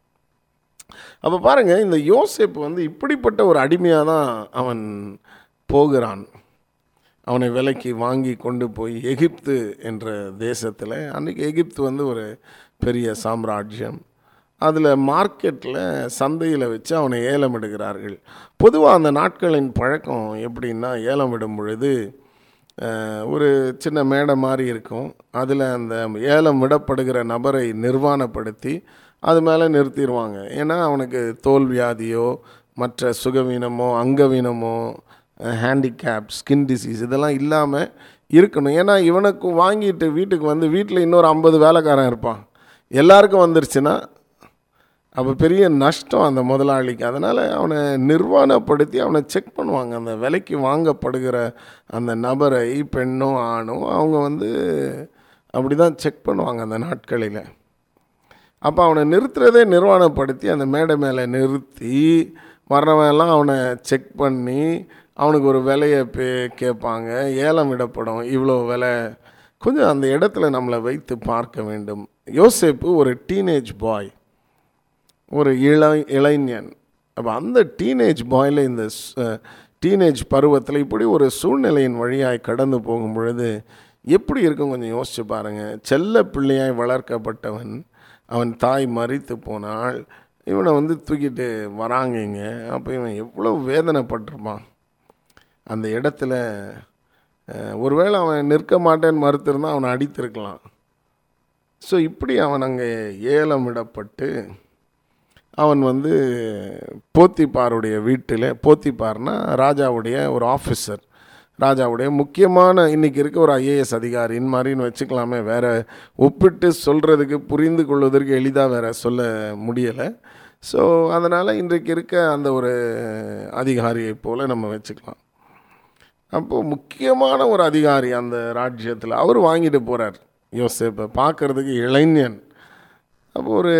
அப்போ பாருங்கள் இந்த யோசேப்பு வந்து இப்படிப்பட்ட ஒரு அடிமையாக தான் அவன் போகிறான் அவனை விலைக்கு வாங்கி கொண்டு போய் எகிப்து என்ற தேசத்தில் அன்றைக்கி எகிப்து வந்து ஒரு பெரிய சாம்ராஜ்யம் அதில் மார்க்கெட்டில் சந்தையில் வச்சு அவனை ஏலம் எடுக்கிறார்கள் பொதுவாக அந்த நாட்களின் பழக்கம் எப்படின்னா ஏலம் விடும் பொழுது அஹ், ஒரு சின்ன மேடை மாதிரி இருக்கும் அதில் அந்த ஏலம் விடப்படுகிற நபரை நிர்வாணப்படுத்தி அது மேலே நிறுத்திடுவாங்க ஏன்னா அவனுக்கு தோல் வியாதியோ மற்ற சுகவீனமோ அங்கவீனமோ ஹேண்டிகேப் ஸ்கின் டிசீஸ் இதெல்லாம் இல்லாமல் இருக்கணும் ஏன்னா இவனுக்கு வாங்கிட்டு வீட்டுக்கு வந்து வீட்டில் இன்னொரு ஐம்பது வேலைக்காரன் இருப்பான் எல்லாருக்கும் வந்துருச்சுன்னா அப்போ பெரிய நஷ்டம் அந்த முதலாளிக்கு அதனால் அவனை நிர்வாணப்படுத்தி அவனை செக் பண்ணுவாங்க அந்த விலைக்கு வாங்கப்படுகிற அந்த நபரை பெண்ணோ ஆணோ அவங்க வந்து அப்படி தான் செக் பண்ணுவாங்க அந்த நாட்களில் அப்போ அவனை நிறுத்துறதே நிர்வாணப்படுத்தி அந்த மேடை மேலே நிறுத்தி வர்றவன்லாம் அவனை செக் பண்ணி அவனுக்கு ஒரு விலையை பே கேட்பாங்க ஏலம் விடப்படும் இவ்வளோ விலை கொஞ்சம் அந்த இடத்துல நம்மளை வைத்து பார்க்க வேண்டும் யோசேப்பு ஒரு டீனேஜ் பாய் ஒரு இள இளைஞன் அப்போ அந்த டீனேஜ் பாயில் இந்த டீனேஜ் பருவத்தில் இப்படி ஒரு சூழ்நிலையின் வழியாய் கடந்து போகும் பொழுது எப்படி இருக்கும் கொஞ்சம் யோசிச்சு பாருங்கள் செல்ல பிள்ளையாய் வளர்க்கப்பட்டவன் அவன் தாய் மறித்து போனால் இவனை வந்து தூக்கிட்டு வராங்க இங்க அப்போ இவன் எவ்வளோ வேதனைப்பட்டிருப்பான் அந்த இடத்துல அஹ், ஒருவேளை அவன் நிற்க மாட்டேன்னு மறுத்திருந்தால் அவனை அடித்திருக்கலாம் ஸோ இப்படி அவன் அங்கே ஏலம் விடப்பட்டு அவன் வந்து போத்திப்பாருடைய வீட்டில் போத்திப்பார்னா ராஜாவுடைய ஒரு ஆஃபீஸர் ராஜாவுடைய முக்கியமான இன்றைக்கி இருக்க ஒரு ஐஏஎஸ் அதிகாரின்னு மாதிரின்னு வச்சுக்கலாமே வேற ஒப்பிட்டு சொல்கிறதுக்கு புரிந்து கொள்வதற்கு எளிதாக வேற சொல்ல முடியலை ஸோ அதனால் இன்றைக்கு இருக்க அந்த ஒரு அதிகாரியை போல் நம்ம வச்சுக்கலாம் அப்போது முக்கியமான ஒரு அதிகாரி அந்த ராஜ்யத்தில் அவர் வாங்கிட்டு போகிறார் யோசேப்பை பார்க்கறதுக்கு இளைஞன் அப்போ ஒரு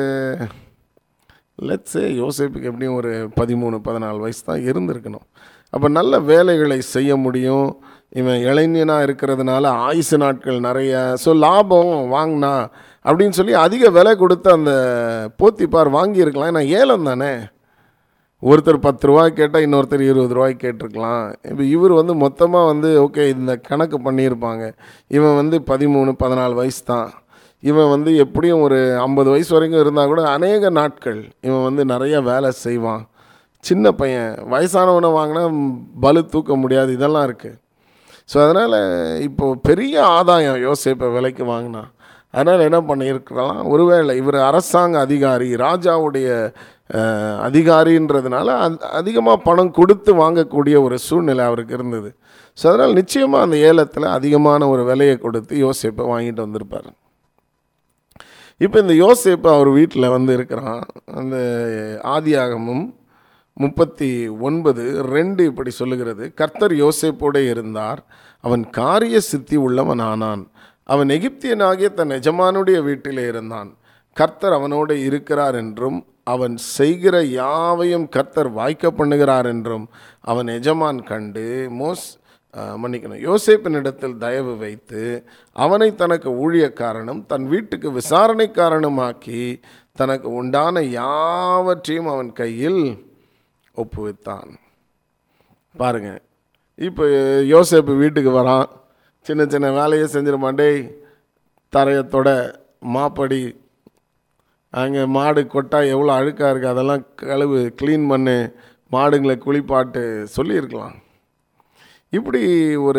லெட்ஸே யோசேப்புக்கு எப்படியும் ஒரு பதிமூணு பதினாலு வயசு தான் இருந்திருக்கணும் அப்போ நல்ல வேலைகளை செய்ய முடியும் இவன் இளைஞனாக இருக்கிறதுனால ஆயுசு நாட்கள் நிறைய ஸோ லாபம் வாங்கினா அப்படின்னு சொல்லி அதிக விலை கொடுத்து அந்த போத்திப்பார் வாங்கியிருக்கலாம் ஏன்னா ஏலம் தானே ஒருத்தர் பத்து ரூபாய் கேட்டால் இன்னொருத்தர் இருபது ரூபாய் கேட்டிருக்கலாம் இப்போ இவர் வந்து மொத்தமாக வந்து ஓகே இந்த கணக்கு பண்ணியிருப்பாங்க இவன் வந்து பதிமூணு பதினாலு வயசு தான் இவன் வந்து எப்படியும் ஒரு ஐம்பது வயசு வரைக்கும் இருந்தால் கூட அநேக நாட்கள் இவன் வந்து நிறைய வேலை செய்வான் சின்ன பையன் வயசானவனை வாங்கினா பலு தூக்க முடியாது இதெல்லாம் இருக்குது ஸோ அதனால் இப்போது பெரிய ஆதாயம் யோசேப்பை விலைக்கு வாங்கினா அதனால் என்ன பண்ணியிருக்கலாம் ஒருவேளை இவர் அரசாங்க அதிகாரி ராஜாவுடைய அஹ், அதிகாரின்றதுனால அந்த அதிகமாக பணம் கொடுத்து வாங்கக்கூடிய ஒரு சூழ்நிலை அவருக்கு இருந்தது ஸோ அதனால் நிச்சயமாக அந்த ஏலத்தில் அதிகமான ஒரு விலையை கொடுத்து யோசேப்பை வாங்கிட்டு வந்திருப்பார் இப்போ இந்த யோசேப்பு அவர் வீட்டில் வந்து இருக்கிறான் அந்த ஆதியாகமும் முப்பத்தி ஒன்பது ரெண்டு இப்படி சொல்லுகிறது கர்த்தர் யோசேப்போடே இருந்தார் அவன் காரிய சித்தி உள்ளவன் ஆனான் அவன் எகிப்தியனாகிய தன் எஜமானுடைய வீட்டிலே இருந்தான் கர்த்தர் அவனோடு இருக்கிறார் என்றும் அவன் செய்கிற யாவையும் கர்த்தர் வாய்க்க பண்ணுகிறார் என்றும் அவன் எஜமான் கண்டு மோஸ் அஹ், மன்னிக்கணும் யோசேப்பினிடத்தில் தயவு வைத்து அவனை தனக்கு ஊழியக்காரனும் தன் வீட்டுக்கு விசாரணைக்காரனுமாக்கி தனக்கு உண்டான யாவற்றையும் அவன் கையில் ஒப்புவித்தான் பாருங்க இப்போ யோசேப்பு வீட்டுக்கு வரான் சின்ன சின்ன வேலையை செஞ்சிருமான் டேய் தரையத்தோட மாப்படி அங்கே மாடு கொட்டா எவ்வளோ அழுக்காக இருக்குது அதெல்லாம் கழுவு க்ளீன் பண்ணு மாடுங்களை குளிப்பாட்டு சொல்லியிருக்கலாம் இப்படி ஒரு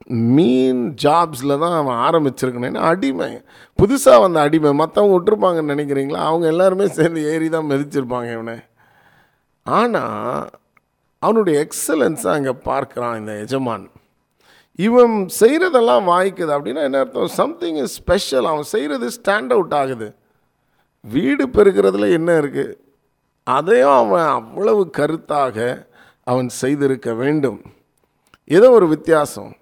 மீன் ஜாப்ஸில் தான் அவன் ஆரம்பிச்சிருக்கணும் ஏன்னா அடிமை புதுசாக வந்த அடிமை மற்றவங்க விட்டுருப்பாங்கன்னு நினைக்கிறீங்களா அவங்க எல்லாருமே சேர்ந்து ஏறி தான் மிதிச்சிருப்பாங்க இவனை ஆனால் அவனுடைய எக்ஸலன்ஸை அங்கே பார்க்குறான் இந்த எஜமான் இவன் செய்கிறதெல்லாம் வாய்க்குது அப்படின்னா என்ன அர்த்தம் சம்திங் இஸ் ஸ்பெஷல் அவன் செய்கிறது ஸ்டாண்ட் அவுட் ஆகுது வீடு பெருக்கிறதுல என்ன இருக்குது அதையும் அவன் அவ்வளவு கருத்தாக அவன் செய்திருக்க வேண்டும் ஏதோ ஒரு வித்தியாசம்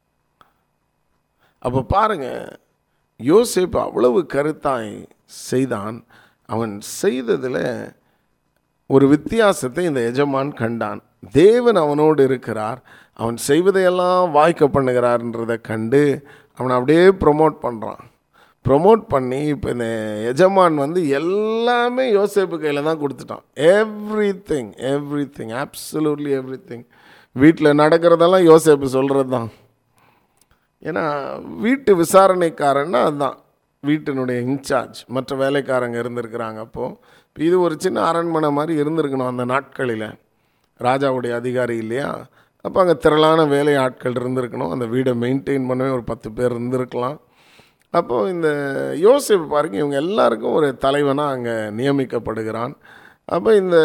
அப்போ பாருங்க யோசேப்பு அவ்வளவு கருத்தாய் செய்தான் அவன் செய்ததில் ஒரு வித்தியாசத்தை இந்த எஜமான் கண்டான் தேவன் அவனோடு இருக்கிறார் அவன் செய்வதையெல்லாம் வாய்க்க பண்ணுகிறார்ன்றதை கண்டு அவனை அப்படியே ப்ரொமோட் பண்ணுறான் ப்ரொமோட் பண்ணி இப்போ இந்த எஜமான் வந்து எல்லாமே யோசேப்பு கையில் தான் கொடுத்துட்டான் everything everything absolutely everything வீட்டில் நடக்கிறதெல்லாம் யோசேப்பு சொல்கிறது தான் ஏன்னா வீட்டு விசாரணைக்காரன்னா அதுதான் வீட்டினுடைய இன்சார்ஜ் மற்ற வேலைக்காரங்க இருந்திருக்கிறாங்க அப்போது இது ஒரு சின்ன அரண்மனை மாதிரி இருந்திருக்கணும் அந்த நாட்களில் ராஜாவுடைய அதிகாரி இல்லையா அப்போ அங்கே திரளான வேலை ஆட்கள் இருந்திருக்கணும் அந்த வீடை மெயின்டைன் பண்ணவே ஒரு பத்து பேர் இருந்திருக்கலாம் அப்போது இந்த யோசிப்பு பாருங்க இவங்க எல்லாருக்கும் ஒரு தலைவனாக அங்கே நியமிக்கப்படுகிறான் அப்போ இந்த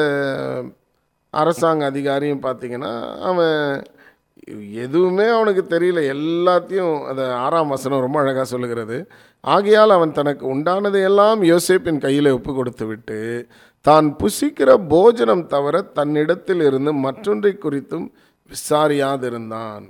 அரசாங்க அதிகாரியும் பார்த்தீங்கன்னா அவன் எதுவுமே அவனுக்கு தெரியல எல்லாத்தையும் அந்த ஆறாம் வசனம் ரொம்ப அழகாக சொல்லுகிறது ஆகையால் அவன் தனக்கு உண்டானதை எல்லாம் யோசேப்பின் கையில் ஒப்பு கொடுத்து விட்டு தான் புசிக்கிற போஜனம் தவிர தன்னிடத்தில் இருந்து மற்றொன்றை குறித்தும் விசாரியாதிருந்தான்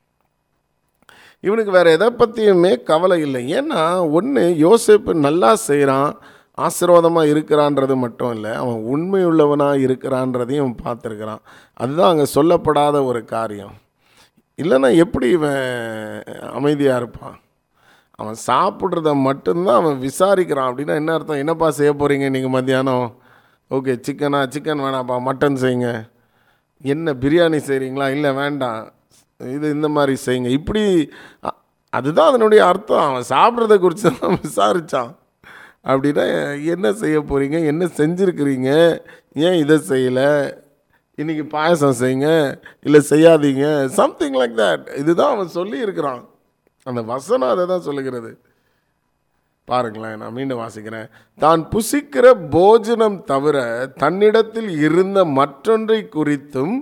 இவனுக்கு வேற எதை பற்றியுமே கவலை இல்லை ஏன்னா ஒன்று யோசேப்பு நல்லா செய்கிறான் ஆசீர்வாதமாக இருக்கிறான்றது மட்டும் இல்லை அவன் உண்மையுள்ளவனாக இருக்கிறான்றதையும் அவன் பார்த்துருக்கிறான் அதுதான் அங்கே சொல்லப்படாத ஒரு காரியம் இல்லைன்னா எப்படி இவன் அமைதியாக இருப்பான் அவன் சாப்பிட்றத மட்டும்தான் அவன் விசாரிக்கிறான் அப்படின்னா என்ன அர்த்தம் என்னப்பா செய்ய போகிறீங்க நீங்கள் மத்தியானம் ஓகே சிக்கனா சிக்கன் வேணாப்பா மட்டன் செய்யுங்க என்ன பிரியாணி செய்கிறீங்களா இல்லை வேண்டாம் இது இந்த மாதிரி செய்யுங்க இப்படி அ- அதுதான் அதனுடைய அர்த்தம் அவன் சாப்பிட்றத குறித்து தான் விசாரித்தான் அப்படின்னா என்ன செய்ய போகிறீங்க என்ன செஞ்சுருக்கிறீங்க ஏன் இதை செய்யலை இன்னைக்கு பாயசம் செய்யுங்க இல்லை செய்யாதீங்க சம்திங் லைக் தட் இதுதான் அவன் சொல்லி இருக்கிறான் அந்த வசனம் அதை தான் சொல்லுகிறது பாருங்களேன் நான் மீண்டும் வாசிக்கிறேன் தான் புசிக்கிற போஜனம் தவிர தன்னிடத்தில் இருந்த மற்றொன்றை குறித்தும்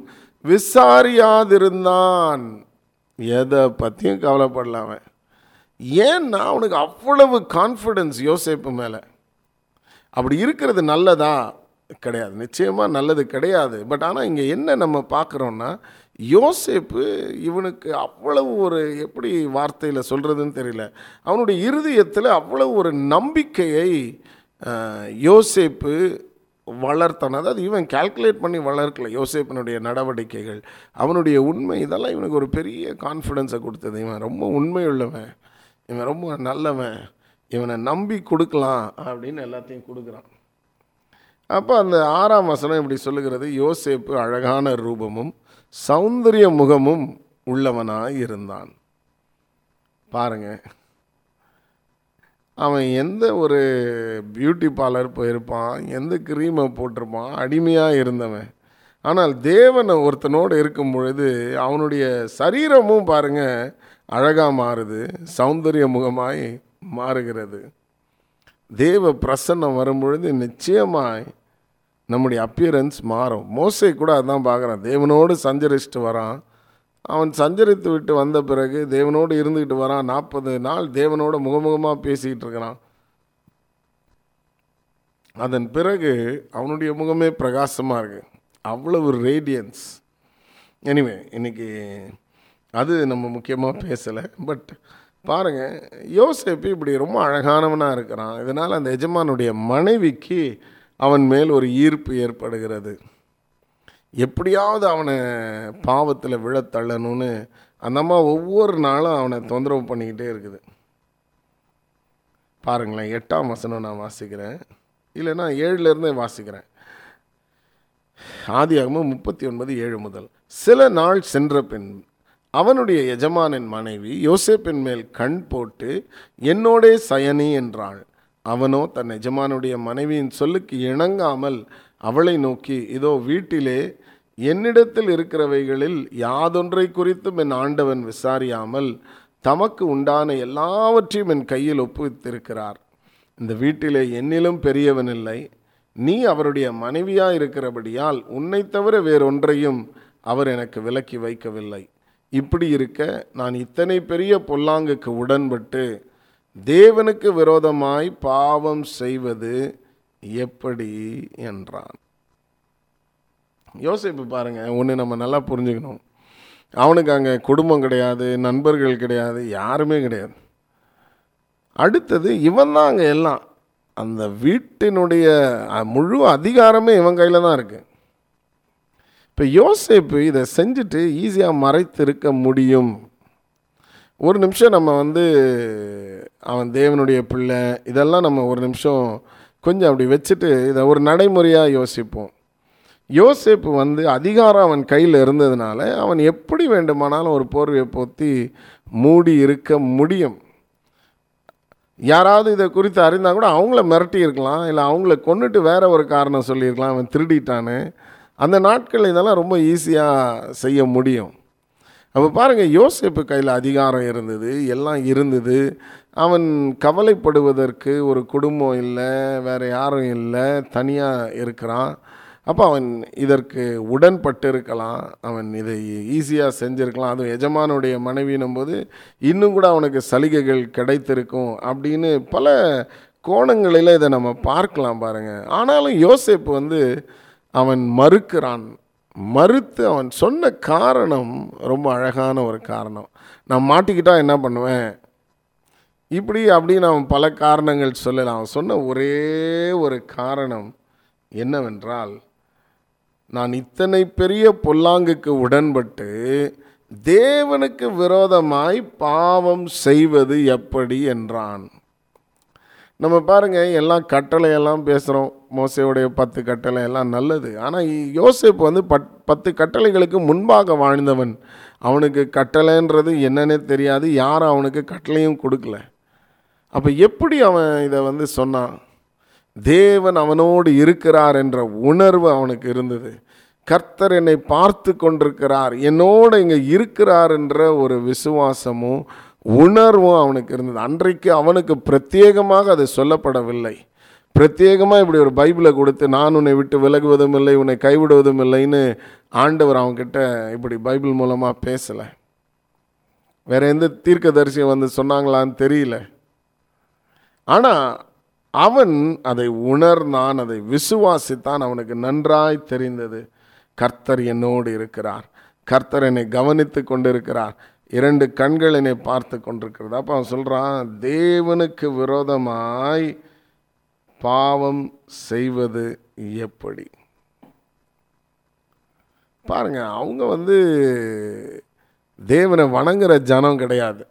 விசாரியாதிருந்தான் எதை பற்றியும் கவலைப்படல அவன் ஏன்னா அவனுக்கு அவ்வளவு கான்ஃபிடன்ஸ் யோசேப்பு மேலே அப்படி இருக்கிறது நல்லதா கிடையாது நிச்சயமாக நல்லது கிடையாது பட் ஆனால் இங்கே என்ன நம்ம பார்க்குறோன்னா யோசேப்பு இவனுக்கு அவ்வளவு ஒரு எப்படி வார்த்தையில் சொல்கிறதுன்னு தெரியல அவனுடைய இருதயத்தில் அவ்வளவு ஒரு நம்பிக்கையை அஹ், யோசேப்பு வளர்த்தான் அதாவது இவன் கால்குலேட் பண்ணி வளர்க்கல யோசேப்பினுடைய நடவடிக்கைகள் அவனுடைய உண்மை இதெல்லாம் இவனுக்கு ஒரு பெரிய கான்ஃபிடென்ஸை கொடுத்தது இவன் ரொம்ப உண்மையுள்ளவன் இவன் ரொம்ப நல்லவன் இவனை நம்பி கொடுக்கலாம் அப்படின்னு எல்லாத்தையும் கொடுக்குறான் அப்போ அந்த ஆறாம் வசனம் இப்படி சொல்லுகிறது யோசேப்பு அழகான ரூபமும் சௌந்தரிய முகமும் உள்ளவனாய் இருந்தான் பாருங்க அவன் எந்த ஒரு பியூட்டி பார்லர் போயிருப்பான் எந்த க்ரீமை போட்டிருப்பான் அடிமையாக இருந்தவன் ஆனால் தேவனை ஒருத்தனோடு இருக்கும் பொழுது அவனுடைய சரீரமும் பாருங்க அழகாக மாறுது சௌந்தரிய முகமாய் மாறுகிறது தேவ பிரசன்னம் வரும்பொழுது நிச்சயமாய் நம்முடைய அப்பியரன்ஸ் மாறும் மோசை கூட அதான் பார்க்குறான் தேவனோடு சஞ்சரிச்சுட்டு வரான் அவன் சஞ்சரித்து விட்டு வந்த பிறகு தேவனோடு இருந்துக்கிட்டு வரான் நாற்பது நாள் தேவனோட முகமுகமாக பேசிக்கிட்டு இருக்கிறான் அதன் பிறகு அவனுடைய முகமே பிரகாசமாக இருக்கு அவ்வளவு ரேடியன்ஸ் எனிவே இன்னைக்கு அது நம்ம முக்கியமாக பேசலை பட் பாருங்கள் யோசேப்பு இப்படி ரொம்ப அழகானவனாக இருக்கிறான் இதனால் அந்த எஜமானுடைய மனைவிக்கு அவன் மேல் ஒரு ஈர்ப்பு ஏற்படுகிறது எப்படியாவது அவனை பாவத்தில் விழத் தள்ளணும்னு அந்த அம்மா ஒவ்வொரு நாளும் அவனை தொந்தரவு பண்ணிக்கிட்டே இருக்குது பாருங்களேன் எட்டாம் வசனம் நான் வாசிக்கிறேன் இல்லைன்னா ஏழுலேருந்தே வாசிக்கிறேன் ஆதியாகமம் முப்பத்தி ஒன்பது ஏழு முதல் சில நாள் சென்ற பின் அவனுடைய எஜமானின் மனைவி யோசேப்பின் மேல் கண் போட்டு என்னோடே சயனி என்றாள் அவனோ தன் எஜமானுடைய மனைவியின் சொல்லுக்கு இணங்காமல் அவளை நோக்கி இதோ வீட்டிலே என்னிடத்தில் இருக்கிறவைகளில் யாதொன்றை குறித்தும் என் ஆண்டவன் விசாரியாமல் தமக்கு உண்டான எல்லாவற்றையும் என் கையில் ஒப்புவித்திருக்கிறார் இந்த வீட்டிலே என்னிலும் பெரியவன் இல்லை நீ அவருடைய மனைவியாய் இருக்கிறபடியால் உன்னை தவிர வேறொன்றையும் அவர் எனக்கு விலக்கி வைக்கவில்லை இப்படி இருக்க நான் இத்தனை பெரிய பொல்லாங்குக்கு உடன்பட்டு தேவனுக்கு விரோதமாய் பாவம் செய்வது எப்படி என்றான் யோசிப்பு பாருங்க ஒன்று நம்ம நல்லா புரிஞ்சுக்கணும் அவனுக்கு அங்கே குடும்பம் கிடையாது நண்பர்கள் கிடையாது யாருமே கிடையாது அடுத்தது இவன் தான் அங்கே எல்லாம் அந்த வீட்டினுடைய அஹ், முழு அதிகாரமே இவன் கையில் தான் இருக்கு இப்போ யோசேப்பு இதை செஞ்சுட்டு ஈஸியாக மறைத்திருக்க முடியும் ஒரு நிமிஷம் நம்ம வந்து அவன் தேவனுடைய பிள்ளை இதெல்லாம் நம்ம ஒரு நிமிஷம் கொஞ்சம் அப்படி வச்சுட்டு இதை ஒரு நடைமுறையாக யோசிப்போம் யோசேப்பு வந்து அதிகாரம் அவன் கையில் இருந்ததுனால அவன் எப்படி வேண்டுமானாலும் ஒரு போர்வையை போத்தி மூடி இருக்க முடியும் யாராவது இதை குறித்து அறிந்தால் கூட அவங்கள மிரட்டி இருக்கலாம் இல்லை அவங்கள கொண்டுட்டு வேற ஒரு காரணம் சொல்லியிருக்கலாம் அவன் திருடிட்டான்னு அந்த நாட்கள் இதெல்லாம் ரொம்ப ஈஸியாக செய்ய முடியும் அப்போ பாருங்கள் யோசேப்பு கையில் அதிகாரம் இருந்தது எல்லாம் இருந்தது அவன் கவலைப்படுவதற்கு ஒரு குடும்பம் இல்லை வேற யாரும் இல்லை தனியாக இருக்கிறான் அப்போ அவன் இதற்கு உடன்பட்டு இருக்கலாம் அவன் இதை ஈஸியாக செஞ்சுருக்கலாம் அதுவும் எஜமானுடைய மனைவினும் போது இன்னும் கூட அவனுக்கு சலுகைகள் கிடைத்திருக்கும் அப்படின்னு பல கோணங்களில் இதை நம்ம பார்க்கலாம் பாருங்க ஆனாலும் யோசேப்பு வந்து அவன் மறுக்கிறான் மறுத்து அவன் சொன்ன காரணம் ரொம்ப அழகான ஒரு காரணம் நான் மாட்டிக்கிட்டா என்ன பண்ணுவேன் இப்படி அப்படின்னு அவன் பல காரணங்கள் சொல்லலாம் அவன் சொன்ன ஒரே ஒரு காரணம் என்னவென்றால் நான் இத்தனை பெரிய பொல்லாங்குக்கு உடன்பட்டு தேவனுக்கு விரோதமாய் பாவம் செய்வது எப்படி என்றான் நம்ம பாருங்க எல்லாம் கட்டளையெல்லாம் பேசுகிறோம் மோசையுடைய பத்து கட்டளை எல்லாம் நல்லது ஆனால் யோசேப்பு வந்து பட் பத்து கட்டளைகளுக்கு முன்பாக வாழ்ந்தவன் அவனுக்கு கட்டளைன்றது என்னன்னே தெரியாது யாரும் அவனுக்கு கட்டளையும் கொடுக்கல அப்போ எப்படி அவன் இதை வந்து சொன்னான் தேவன் அவனோடு இருக்கிறார் என்ற உணர்வு அவனுக்கு இருந்தது கர்த்தர் என்னை பார்த்து கொண்டிருக்கிறார் என்னோடு இங்கே இருக்கிறார் என்ற ஒரு விசுவாசமும் உணர்வும் அவனுக்கு இருந்தது அன்றைக்கு அவனுக்கு பிரத்யேகமாக அது சொல்லப்படவில்லை பிரத்யேகமாக இப்படி ஒரு பைபிளை கொடுத்து நான் உன்னை விட்டு விலகுவதும் இல்லை உன்னை கைவிடுவதும் இல்லைன்னு ஆண்டவர் அவன்கிட்ட இப்படி பைபிள் மூலமாக பேசலை வேற எந்த தீர்க்கதரிசியும் வந்து சொன்னாங்களான்னு தெரியல ஆனால் அவன் அதை உணர்ந்தான் அதை விசுவாசித்தான் அவனுக்கு நன்றாய் தெரிந்தது கர்த்தர் என்னோடு இருக்கிறார் கர்த்தர் என்னை கவனித்து கொண்டிருக்கிறார் இரண்டு கண்கள் என்னை பார்த்து கொண்டிருக்கிறது அப்போ அவன் சொல்கிறான் தேவனுக்கு விரோதமாய் பாவம் செய்வது எப்படி பாருங்க அவங்க வந்து தேவனை வணங்குற ஜனம் கிடையாது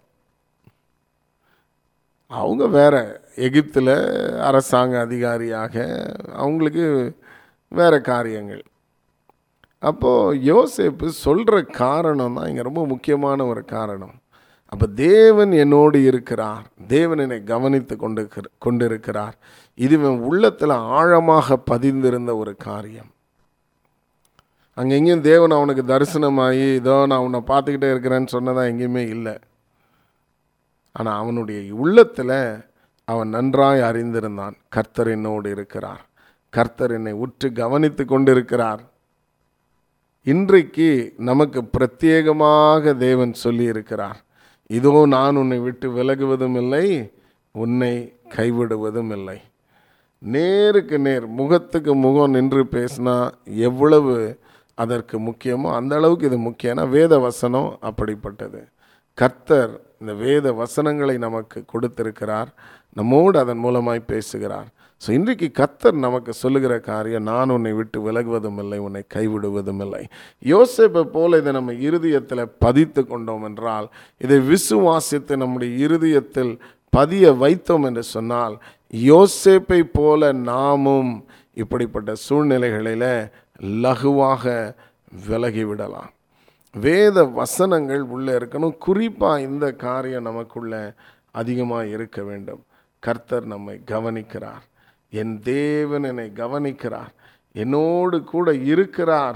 அவங்க வேற எகிப்தில் அரசாங்க அதிகாரியாக அவங்களுக்கு வேற காரியங்கள் அப்போது யோசேப்பு சொல்கிற காரணம் தான் இங்கே ரொம்ப முக்கியமான ஒரு காரணம் அப்போ தேவன் என்னோடு இருக்கிறார் தேவன் என்னை கவனித்து கொண்டு கொண்டிருக்கிறார் இது இவன் உள்ளத்தில் ஆழமாக பதிந்திருந்த ஒரு காரியம் அங்கே எங்கேயும் தேவன் அவனுக்கு தரிசனமாகி இதோ நான் உன்னை பார்த்துக்கிட்டே இருக்கிறேன்னு சொன்னதான் எங்கேயுமே இல்லை ஆனால் அவனுடைய உள்ளத்தில் அவன் நன்றாய் அறிந்திருந்தான் கர்த்தர் என்னோடு இருக்கிறார் கர்த்தர் என்னை உற்று கவனித்து கொண்டிருக்கிறார் இன்றைக்கு நமக்கு பிரத்யேகமாக தேவன் சொல்லி இருக்கிறார் இதோ நான் உன்னை விட்டு விலகுவதும் இல்லை உன்னை கைவிடுவதும் இல்லை நேருக்கு நேர் முகத்துக்கு முகம் நின்று பேசினா எவ்வளவு அதற்கு முக்கியமோ அந்த அளவுக்கு இது முக்கியம்னா வேத வசனம் அப்படிப்பட்டது கர்த்தர் இந்த வேத வசனங்களை நமக்கு கொடுத்திருக்கிறார் நம்மோடு அதன் மூலமாய் பேசுகிறார் ஸோ இன்றைக்கு கர்த்தர் நமக்கு சொல்லுகிற காரியம் நான் உன்னை விட்டு விலகுவதும் இல்லை உன்னை கைவிடுவதும் இல்லை யோசேப்பை போல இதை நம்ம இருதயத்தில் பதித்து கொண்டோம் என்றால் இதை விசுவாசித்து நம்முடைய இருதயத்தில் பதிய வைத்தோம் என்று சொன்னால் யோசேப்பை போல நாமும் இப்படிப்பட்ட சூழ்நிலைகளில் லகுவாக விலகிவிடலாம் வேத வசனங்கள் உள்ளே இருக்கணும் குறிப்பாக இந்த காரியம் நமக்குள்ள அதிகமாக இருக்க வேண்டும் கர்த்தர் நம்மை கவனிக்கிறார் என் தேவன் என்னை கவனிக்கிறார் என்னோடு கூட இருக்கிறார்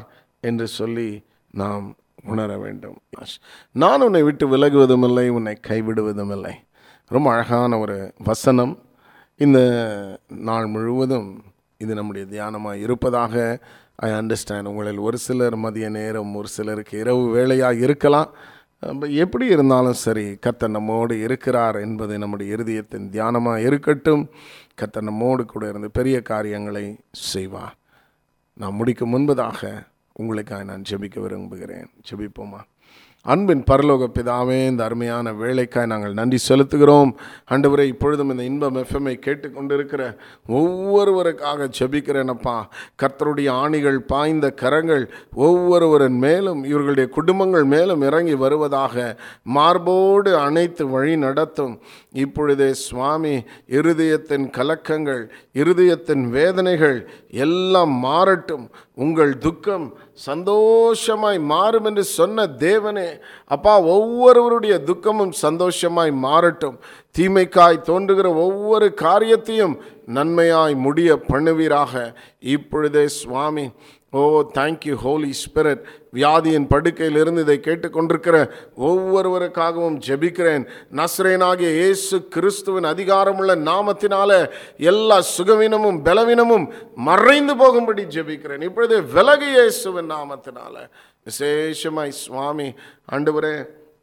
என்று சொல்லி நாம் உணர வேண்டும் நான் உன்னை விட்டு விலகுவதும் இல்லை உன்னை கைவிடுவதும் இல்லை ரொம்ப அழகான ஒரு வசனம் இந்த நாள் முழுவதும் இது நம்முடைய தியானமாக இருப்பதாக ஐ அண்டர்ஸ்டாண்ட் உங்களில் ஒரு சிலர் மதிய நேரம் ஒரு சிலருக்கு இரவு வேலையாக இருக்கலாம் அப்ப எப்படி இருந்தாலும் சரி கர்த்தர் நம்மோடு இருக்கிறார் என்பது நம்முடைய இருதயத்தின் தியானமாக இருக்கட்டும் கர்த்தர் நம்மோடு கூட இருந்து பெரிய காரியங்களை செய்வார் நான் முடிக்கும் முன்பதாக உங்களுக்காக நான் ஜெபிக்க விரும்புகிறேன் ஜெபிப்போமா அன்பின் பரலோக பிதாவே இந்த அருமையான வேலைக்காய் நாங்கள் நன்றி செலுத்துகிறோம் ஆண்டவரே இப்பொழுதும் இந்த இன்பம் எஃப்எம்ஐ கேட்டுக்கொண்டிருக்கிற ஒவ்வொருவருக்காக ஜெபிக்கிறேனப்பா கர்த்தருடைய ஆணிகள் பாய்ந்த கரங்கள் ஒவ்வொருவரின் மேலும் இவர்களுடைய குடும்பங்கள் மேலும் இறங்கி வருவதாக மார்போடு அணைத்து வழி நடத்தும் இப்பொழுதே சுவாமி இருதயத்தின் கலக்கங்கள் இருதயத்தின் வேதனைகள் எல்லாம் மாறட்டும் உங்கள் துக்கம் சந்தோஷமாய் மாறும் என்று சொன்ன தேவனே அப்பா ஒவ்வொருவருடைய துக்கமும் சந்தோஷமாய் மாறட்டும் தீமைக்காய் தோன்றுகிற ஒவ்வொரு காரியத்தையும் நன்மையாய் முடிய பண்ணுவீராக இப்பொழுதே சுவாமி ஓ தேங்க்யூ ஹோலி ஸ்பிரிட் வியாதியின் படுக்கையிலிருந்து இதை கேட்டுக்கொண்டிருக்கிற ஒவ்வொருவருக்காகவும் ஜெபிக்கிறேன் நஸ்ரேனாகிய இயேசு கிறிஸ்துவின் அதிகாரமுள்ள நாமத்தினால எல்லா சுகவீனமும் பலவீனமும் மறைந்து போகும்படி ஜெபிக்கிறேன் இப்பொழுது விலகு இயேசுவின் நாமத்தினால விசேஷமாய் சுவாமி ஆண்டவரே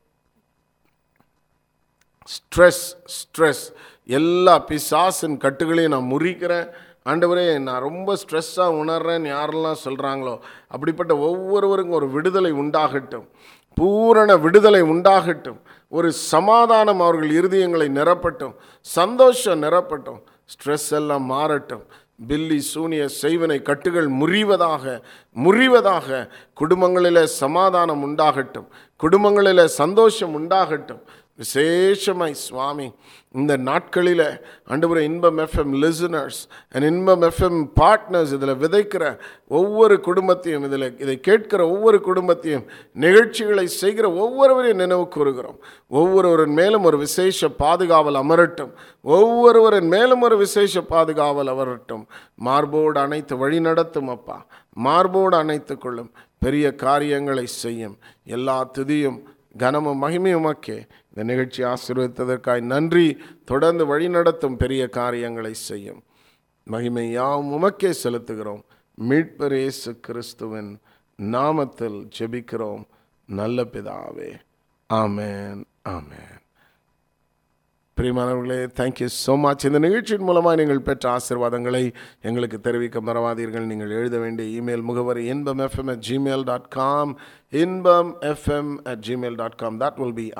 ஸ்ட்ரெஸ் ஸ்ட்ரெஸ் எல்லா பிசாசின் கட்டுகளையும் நான் முறிக்கிறேன் ஆண்டவரே நான் ரொம்ப ஸ்ட்ரெஸ்ஸாக உணர்றேன்னு யாரெல்லாம் சொல்கிறாங்களோ அப்படிப்பட்ட ஒவ்வொருவருக்கும் ஒரு விடுதலை உண்டாகட்டும் பூரண விடுதலை உண்டாகட்டும் ஒரு சமாதானம் அவர்கள் இருதயங்களை நிரப்பட்டும் சந்தோஷம் நிரப்பட்டும் ஸ்ட்ரெஸ் எல்லாம் மாறட்டும் பில்லி சூனிய செய்வனை கட்டுகள் முறிவதாக முறிவதாக குடும்பங்களில் சமாதானம் உண்டாகட்டும் குடும்பங்களில் சந்தோஷம் உண்டாகட்டும் விசேஷமாய் சுவாமி இந்த நாட்களில் ஆண்டவரை Inbam FM listeners and Inbam FM partners இதில் விதைக்கிற ஒவ்வொரு குடும்பத்தையும் இதில் இதை கேட்கிற ஒவ்வொரு குடும்பத்தையும் நிகழ்ச்சிகளை செய்கிற ஒவ்வொருவரையும் நினைவு கூறுகிறோம் ஒவ்வொருவரின் மேலும் ஒரு விசேஷ பாதுகாவல் அமரட்டும் ஒவ்வொருவரின் மேலும் ஒரு விசேஷ பாதுகாவல் அமரட்டும் மார்போடு அனைத்து வழி நடத்தும் அப்பா மார்போடு அணைத்து கொள்ளும் பெரிய காரியங்களை செய்யும் எல்லா துதியும் கனமும் மகிமையும் உமக்கே இந்த நிகழ்ச்சி ஆசீர்வதித்ததற்காய் நன்றி தொடர்ந்து வழிநடத்தும் பெரிய காரியங்களை செய்யும் மகிமை யாவும் உமக்கே செலுத்துகிறோம் மீட்பர் இயேசு கிறிஸ்துவின் நாமத்தில் ஜெபிக்கிறோம் நல்ல பிதாவே ஆமேன் ஆமேன் பிரியமானவர்களே தேங்க்யூ ஸோ மச் இந்த நிகழ்ச்சியின் மூலமாக நீங்கள் பெற்ற ஆசீர்வாதங்களை எங்களுக்கு தெரிவிக்க மறவாதீர்கள் நீங்கள் எழுத வேண்டிய இமெயில் முகவரி Inbam FM at Gmail dot com Inbam FM at Gmail dot com that will be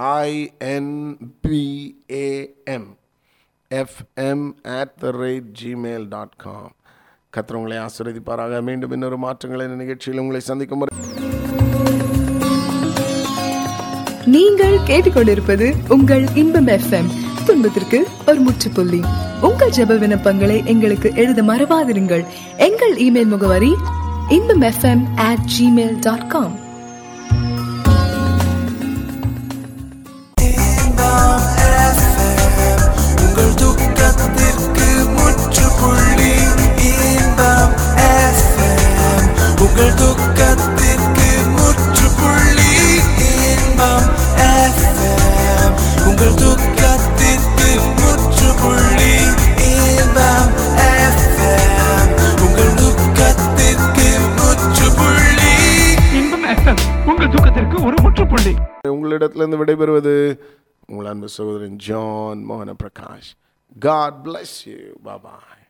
INBAM FM at the rate Gmail dot com கத்திரவங்களை ஆசீர்வதிப்பாராக மீண்டும் இன்னொரு மாற்றங்களை இந்த நிகழ்ச்சியில் உங்களை சந்திக்கும் வரை நீங்கள் கேட்டுக்கொண்டிருப்பது உங்கள் இன்பம் எஃப்எம் துன்பத்திற்கு ஒரு முற்றுப்புள்ளி உங்கள் ஜெப விண்ணப்பங்களை எங்களுக்கு எழுத மறவாதிருங்கள் எங்கள் இமெயில் முகவரி Inbam FM at Gmail dot com உங்கள் துக்கத்திற்கு முற்றுப்புள்ளி இன்பம் FM. உங்கள் துக்கத்திற்கு முற்றுப்புள்ளி இன்பம் FM. உங்கள் துக்கத்திற்கு முற்றுப்புள்ளி இன்பம் FM. உங்கள் துக்கத்திற்கு முற்றுப்புள்ளி இன்பம் எஃப்எம் உங்கள் தூக்கத்திற்கு ஒரு முற்றுப்புள்ளி உங்களிடத்திலிருந்து விடைபெறுவது உங்கள் அன்பு சகோதரன் ஜான் மோகன Prakash God bless you bye bye